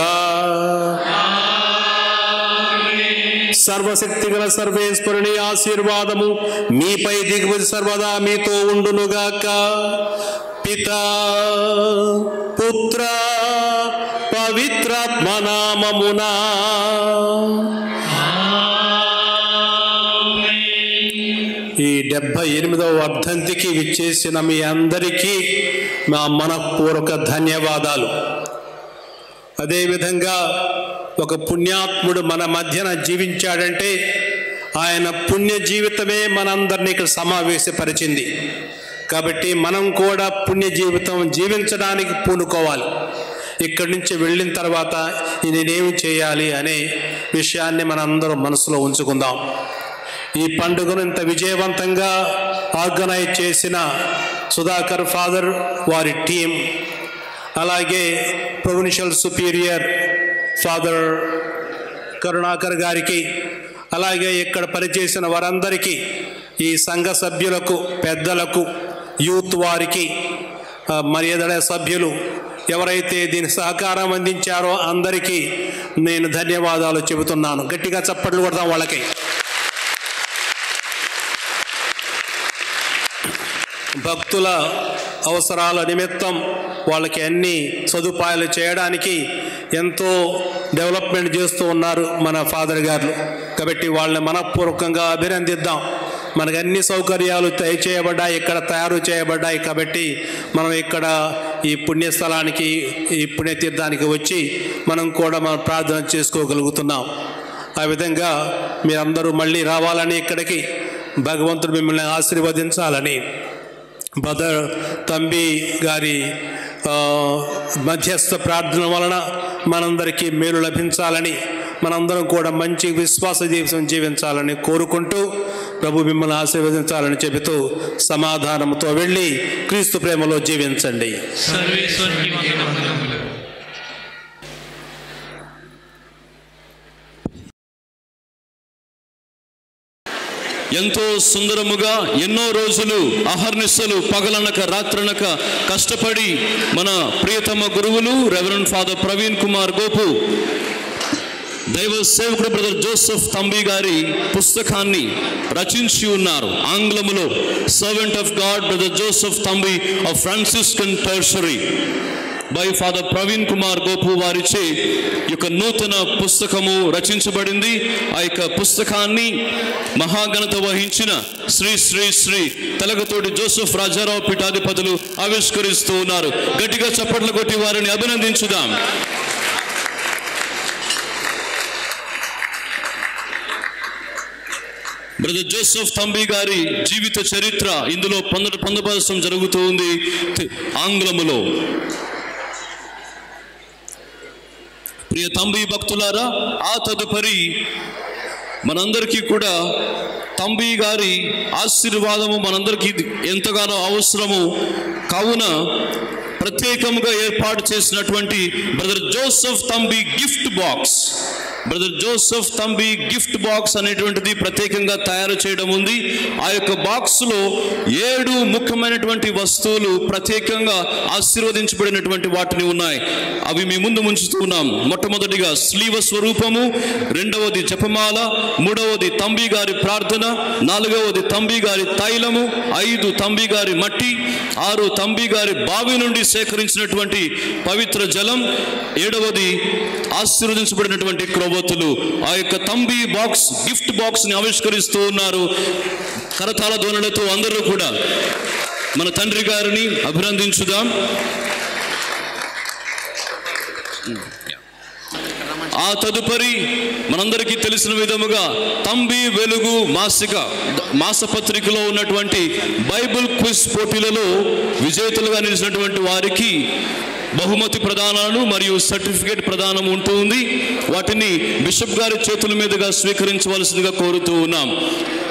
Speaker 8: సర్వశక్తి గల సర్వేశ్వరుని ఆశీర్వాదము మీపై దిగుమతి సర్వదా మీతో ఉండునుగాక పితా పుత్ర పవిత్రాత్మ నామమునా ఈ డెబ్బై ఎనిమిదవ వర్ధంతికి విచ్చేసిన మీ అందరికీ మా మనపూర్వక ధన్యవాదాలు అదేవిధంగా ఒక పుణ్యాత్ముడు మన మధ్యన జీవించాడంటే ఆయన పుణ్య జీవితమే మనందరినీ ఇక్కడ సమావేశపరిచింది కాబట్టి మనం కూడా పుణ్య జీవితం జీవించడానికి పూనుకోవాలి ఇక్కడి నుంచి వెళ్ళిన తర్వాత నేనేమి చేయాలి అనే విషయాన్ని మనందరం మనసులో ఉంచుకుందాం ఈ పండుగను ఇంత విజయవంతంగా ఆర్గనైజ్ చేసిన సుధాకర్ ఫాదర్ వారి టీం అలాగే ప్రొవిన్షియల్ సుపీరియర్ ఫాదర్ కరుణాకర్ గారికి అలాగే ఇక్కడ పనిచేసిన వారందరికీ ఈ సంఘ సభ్యులకు పెద్దలకు యూత్ వారికి ఆ, మర్యాదల సభ్యులు ఎవరైతే దీని సహకారం అందించారో అందరికీ నేను ధన్యవాదాలు చెబుతున్నాను గట్టిగా చప్పట్లు కొడదాం వాళ్ళకి భక్తుల అవసరాల నిమిత్తం వాళ్ళకి అన్ని సదుపాయాలు చేయడానికి ఎంతో డెవలప్మెంట్ చేస్తూ ఉన్నారు మన ఫాదర్ గారు కాబట్టి వాళ్ళని మనపూర్వకంగా అభినందిద్దాం మనకు అన్ని సౌకర్యాలు తయ చేయబడ్డాయి ఇక్కడ తయారు చేయబడ్డాయి కాబట్టి మనం ఇక్కడ ఈ పుణ్యస్థలానికి ఈ పుణ్యతీర్థానికి వచ్చి మనం కూడా మనం ప్రార్థన చేసుకోగలుగుతున్నాం ఆ విధంగా మీరందరూ మళ్ళీ రావాలని ఇక్కడికి భగవంతుడు మిమ్మల్ని ఆశీర్వదించాలని బదర్ తంబి గారి ఆ, మధ్యస్థ ప్రార్థన వలన మనందరికీ మేలు లభించాలని మనందరం కూడా మంచి విశ్వాస జీవితం జీవించాలని కోరుకుంటూ ప్రభు మిమ్మల్ని ఆశీర్వదించాలని చెబుతూ సమాధానంతో వెళ్ళి క్రీస్తు ప్రేమలో జీవించండి
Speaker 10: సర్వేశ్వరుని వందనములు
Speaker 14: ఎంతో సుందరముగా ఎన్నో రోజులు అహర్నిశలు పగలనక రాత్రనక కష్టపడి మన ప్రియతమ గురువులు రెవరెండ్ ఫాదర్ ప్రవీణ్ కుమార్ గోపు దైవ సేవకుడు బ్రదర్ జోసెఫ్ తంబి గారి పుస్తకాన్ని రచించి ఉన్నారు ఆంగ్లములో servant of God brother Joseph Thambi of Franciscan tertiary by father Praveen Kumar Gopu వారిచే ఈ యొక్క నూతన పుస్తకము రచించబడింది ఆ యొక్క పుస్తకాన్ని మహాఘనత వహించిన శ్రీ శ్రీ శ్రీ తెలగతోటి జోసెఫ్ రాజారావు పీఠాధిపతులు ఆవిష్కరిస్తూ ఉన్నారు గట్టిగా చప్పట్లు కొట్టి వారిని అభినందించుదాం బ్రదర్ జోసెఫ్ తంబి గారి జీవిత చరిత్ర ఇందులో పొందడం పొందపరచడం జరుగుతూ ఉంది తె- ఆంగ్లములో ప్రియ తంబి భక్తులారా ఆ తదుపరి మనందరికీ కూడా తంబి గారి ఆశీర్వాదము మనందరికీ ఎంతగానో అవసరము కావున ప్రత్యేకంగా ఏర్పాటు చేసినటువంటి brother Joseph Thambi gift box brother Joseph Thambi gift box అనేటువంటిది ప్రత్యేకంగా తయారు చేయడం ఉంది ఆ యొక్క బాక్స్లో ఏడు ముఖ్యమైనటువంటి వస్తువులు ప్రత్యేకంగా ఆశీర్వదించబడినటువంటి వాటిని ఉన్నాయి అవి మీ ముందు ఉంచుతూ ఉన్నాం మొట్టమొదటిగా స్లీవ స్వరూపము రెండవది జపమాల మూడవది తంబి గారి ప్రార్థన నాలుగవది తంబి గారి తైలము ఐదు తంబి గారి మట్టి ఆరు తంబి గారి బావి నుండి సేకరించినటువంటి పవిత్ర జలం ఏడవది ఆశీర్వదించబడినటువంటి క్రొవ్వొత్తులు ఆ యొక్క తంబి బాక్స్ గిఫ్ట్ బాక్స్ ని ఆవిష్కరిస్తూ ఉన్నారు కరతాళ ధ్వనులతో అందరూ కూడా మన తండ్రి గారిని అభినందించుదాం ఆ తదుపరి మనందరికీ తెలిసిన విధముగా తంబి వెలుగు మాసిక మాసపత్రికలో ఉన్నటువంటి బైబిల్ క్విజ్ పోటీలలో విజేతలుగా నిలిచినటువంటి వారికి బహుమతి ప్రదానాలు మరియు సర్టిఫికేట్ ప్రదానం ఉంటుంది వాటిని బిషప్ గారి చేతుల మీదుగా స్వీకరించవలసిందిగా కోరుతూ ఉన్నాం